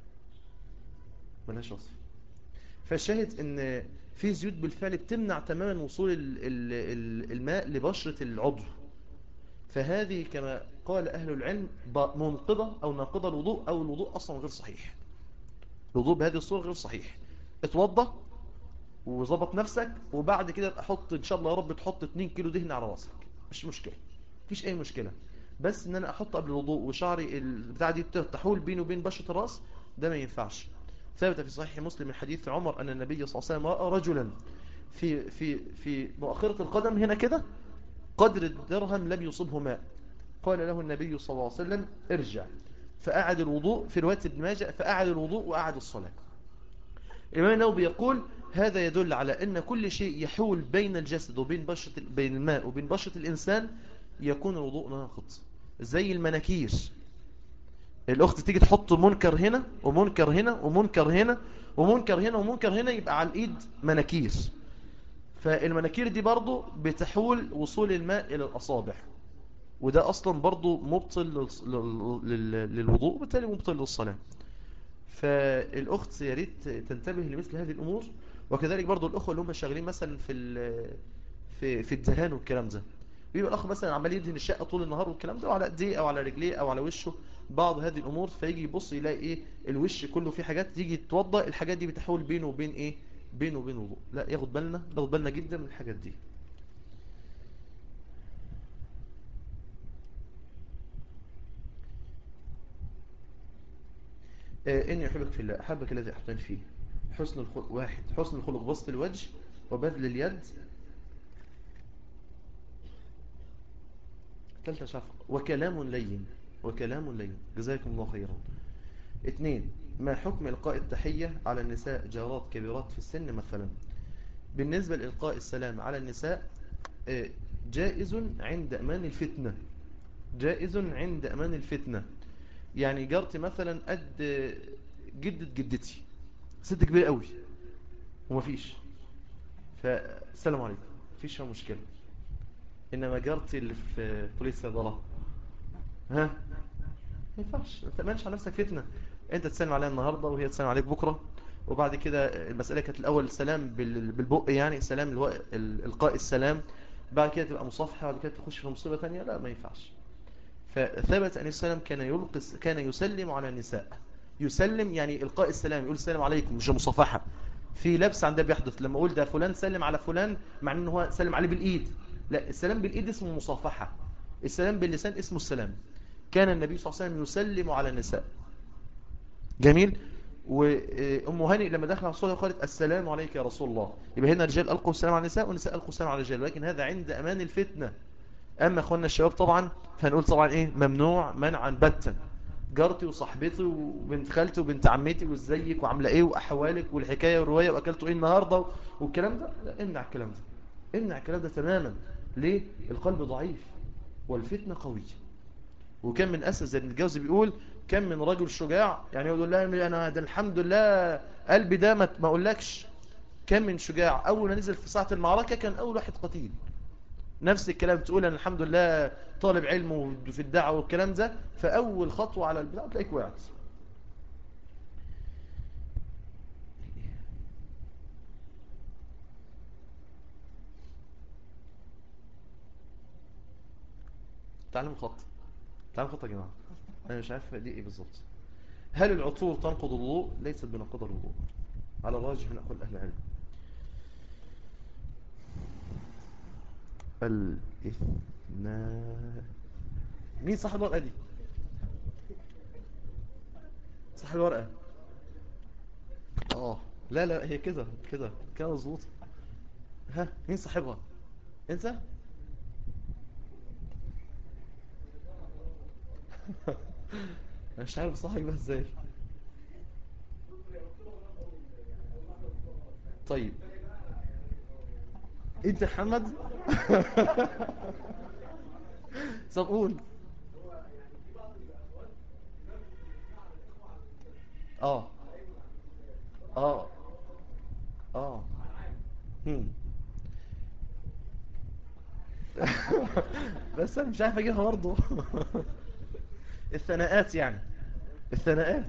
ملهاش وصف فالشاهد ان في زيوت بالفعل بتمنع تماما وصول ال ال الماء لبشرة العضو فهذه كما قال أهل العلم منقضة أو ناقضة الوضوء أو الوضوء أصلا غير صحيح الوضوء بهذه الصورة غير صحيح اتوضى وظبط نفسك وبعد كده احط ان شاء الله يا رب تحط 2 كيلو دهن على راسك مش مشكلة مفيش اي مشكلة بس ان انا احط قبل الوضوء وشعري البتاع دي تحول بيني وبين بشرة الراس ده ما ينفعش ثابت في صحيح مسلم من حديث عمر ان النبي صلى الله عليه وسلم راى رجلا في في في مؤخرة القدم هنا كده قدر الدرهم لم يصبه ماء قال له النبي صلى الله عليه وسلم ارجع فأعد الوضوء في رواية ابن ماجه فأعد الوضوء وأعد الصلاة الإمام النووي يقول هذا يدل على أن كل شيء يحول بين الجسد وبين بشرة بين الماء وبين بشرة الإنسان يكون الوضوء ناقض زي المناكير الأخت تيجي تحط منكر هنا ومنكر هنا ومنكر هنا ومنكر هنا ومنكر هنا يبقى على الإيد مناكير فالمناكير دي برضو بتحول وصول الماء إلى الأصابع وده أصلا برضو مبطل للوضوء وبالتالي مبطل للصلاة فالأخت يا ريت تنتبه لمثل هذه الأمور وكذلك برضو الأخوة اللي هم شغالين مثلا في في في الدهان والكلام ده بيبقى الأخ مثلا عمال يدهن الشقة طول النهار والكلام ده وعلى ايديه أو على رجليه أو على وشه بعض هذه الأمور فيجي يبص يلاقي إيه الوش كله فيه حاجات تيجي تتوضأ الحاجات دي بتحول بينه وبين إيه بينه وبين وضوء لا ياخد بالنا ياخد بالنا جدا من الحاجات دي إني أحبك في الله أحبك الذي أحبتني فيه حسن الخلق واحد حسن الخلق بسط الوجه وبذل اليد ثالثة شفق وكلام لين وكلام لين جزاكم الله خيرا اثنين ما حكم إلقاء التحية على النساء جارات كبيرات في السن مثلا بالنسبة لإلقاء السلام على النساء جائز عند أمان الفتنة جائز عند أمان الفتنة يعني جارتي مثلا قد جدة جدتي ست كبيرة قوي ومفيش فالسلام عليكم مفيش فيها مشكلة إنما جارتي اللي في كلية الصيدلة ها ما ينفعش ما تأمنش على نفسك فتنة انت تسلم عليها النهاردة وهي تسلم عليك بكرة وبعد كده المسألة كانت الأول سلام بالبق يعني سلام الو... القاء السلام بعد كده تبقى مصافحة بعد كده تخش في مصيبة تانية لا ما ينفعش فثبت أن السلام كان يلقس كان يسلم على النساء يسلم يعني إلقاء السلام يقول السلام عليكم مش مصافحة في لبس عندها بيحدث لما أقول ده فلان سلم على فلان مع أنه هو سلم عليه بالإيد لا السلام بالإيد اسمه مصافحة السلام باللسان اسمه السلام كان النبي صلى الله عليه وسلم يسلم على النساء جميل وأم هاني لما دخل على الصلاة قالت السلام عليك يا رسول الله يبقى هنا الرجال ألقوا السلام على النساء والنساء ألقوا السلام على الرجال ولكن هذا عند أمان الفتنة أما أخواننا الشباب طبعا فهنقول طبعا إيه ممنوع منعا باتا جارتي وصاحبتي وبنت خالتي وبنت عمتي وازيك وعامله ايه واحوالك والحكايه والروايه واكلتوا ايه النهارده والكلام ده لا امنع الكلام ده امنع الكلام ده تماما ليه القلب ضعيف والفتنه قويه وكان من اسس زي الجوزي بيقول كم من رجل شجاع يعني يقول لها انا ده الحمد لله قلبي ده ما اقولكش كان من شجاع أول ما نزل في ساعة المعركة كان أول واحد قتيل نفس الكلام تقول أنا الحمد لله طالب علم وفي الدعوة والكلام ده فأول خطوة على البداية تلاقيك وقعت تعلم خط تعلم خط يا جماعة أنا مش عارف دي إيه بالظبط هل العطور تنقض الوضوء ليست بنقض الوضوء على الراجح من أقول أهل العلم الاثنان مين صاحب الورقة دي صاحب الورقة اه لا لا هي كده كده كده مظبوط ها مين صاحبها انت انا مش عارف صاحبها ازاي طيب انت يا محمد طب قول اه اه اه هم. بس انا مش عارف اجيبها برضه الثناءات يعني الثناءات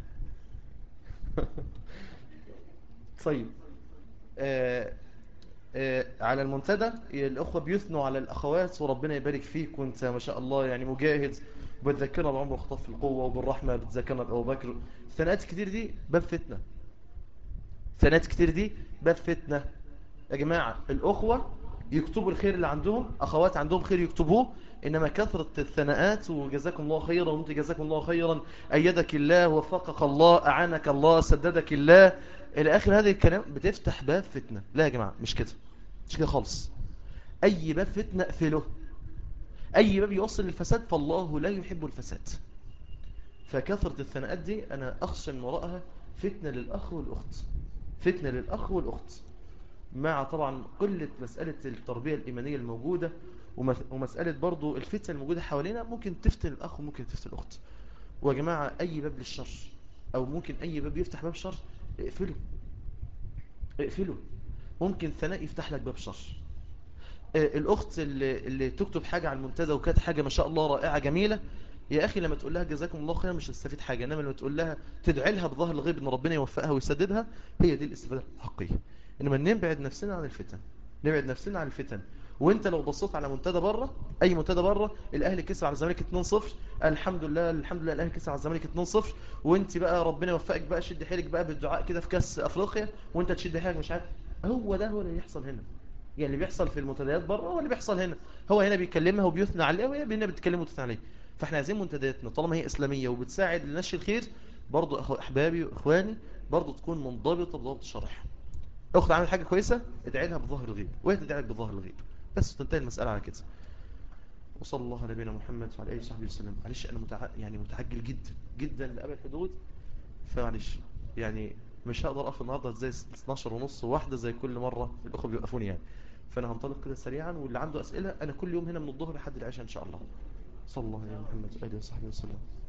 طيب آه آه على المنتدى الأخوة بيثنوا على الأخوات وربنا يبارك فيك وانت ما شاء الله يعني مجاهد وبتذكرنا بعمر وخطف القوة وبالرحمة بتذكرنا بأبو بكر ثناءات كتير دي باب فتنة ثناءات كتير دي باب فتنة يا جماعة الأخوة يكتبوا الخير اللي عندهم أخوات عندهم خير يكتبوه إنما كثرة الثناءات وجزاكم الله خيرا وانت جزاكم الله خيرا أيدك الله وفقك الله أعانك الله سددك الله إلى آخر هذه الكلام بتفتح باب فتنة لا يا جماعة مش كده مش كده خالص أي باب فتنة اقفله أي باب يوصل للفساد فالله لا يحب الفساد فكثرة الثناءات دي أنا أخشى من وراءها فتنة للأخ والأخت فتنة للأخ والأخت مع طبعا قلة مسألة التربية الإيمانية الموجودة ومسألة برضو الفتنة الموجودة حوالينا ممكن تفتن الأخ وممكن تفتن الأخت ويا جماعة أي باب للشر أو ممكن أي باب يفتح باب شر اقفله اقفله ممكن ثناء يفتح لك باب شر الأخت اللي, اللي تكتب حاجة على المنتدى وكانت حاجة ما شاء الله رائعة جميلة يا أخي لما تقول لها جزاكم الله خيرا مش هتستفيد حاجة إنما لما تقول لها تدعي لها بظهر الغيب إن ربنا يوفقها ويسددها هي دي الاستفادة الحقيقية إنما نبعد نفسنا عن الفتن نبعد نفسنا عن الفتن وانت لو بصيت على منتدى بره اي منتدى بره الاهلي كسب على الزمالك 2-0 الحمد لله الحمد لله الاهلي كسب على الزمالك 2-0 وانت بقى ربنا يوفقك بقى شد حيلك بقى بالدعاء كده في كاس افريقيا وانت تشد حيلك مش عارف هو ده هو اللي بيحصل هنا يعني اللي بيحصل في المنتديات بره هو اللي بيحصل هنا هو هنا بيكلمها وبيثنى عليها وهي هنا بتكلمه وتثنى عليه فاحنا عايزين منتدياتنا طالما هي اسلاميه وبتساعد لنشر الخير برضو أخو احبابي واخواني برضو تكون منضبطه بضبط الشرح اخت عملت حاجه كويسه ادعي لها بظهر الغيب وهي تدعي لك بظهر الغيب بس تنتهي المساله على كده وصلى الله على نبينا محمد وعلى اله وصحبه وسلم معلش انا متع... يعني متعجل جدا جدا لابعد الحدود فمعلش يعني مش هقدر اقف النهارده زي 12 ونص واحده زي كل مره الاخوه بيوقفوني يعني فانا هنطلق كده سريعا واللي عنده اسئله انا كل يوم هنا من الظهر لحد العشاء ان شاء الله صلى الله عليه محمد واله وصحبه وسلم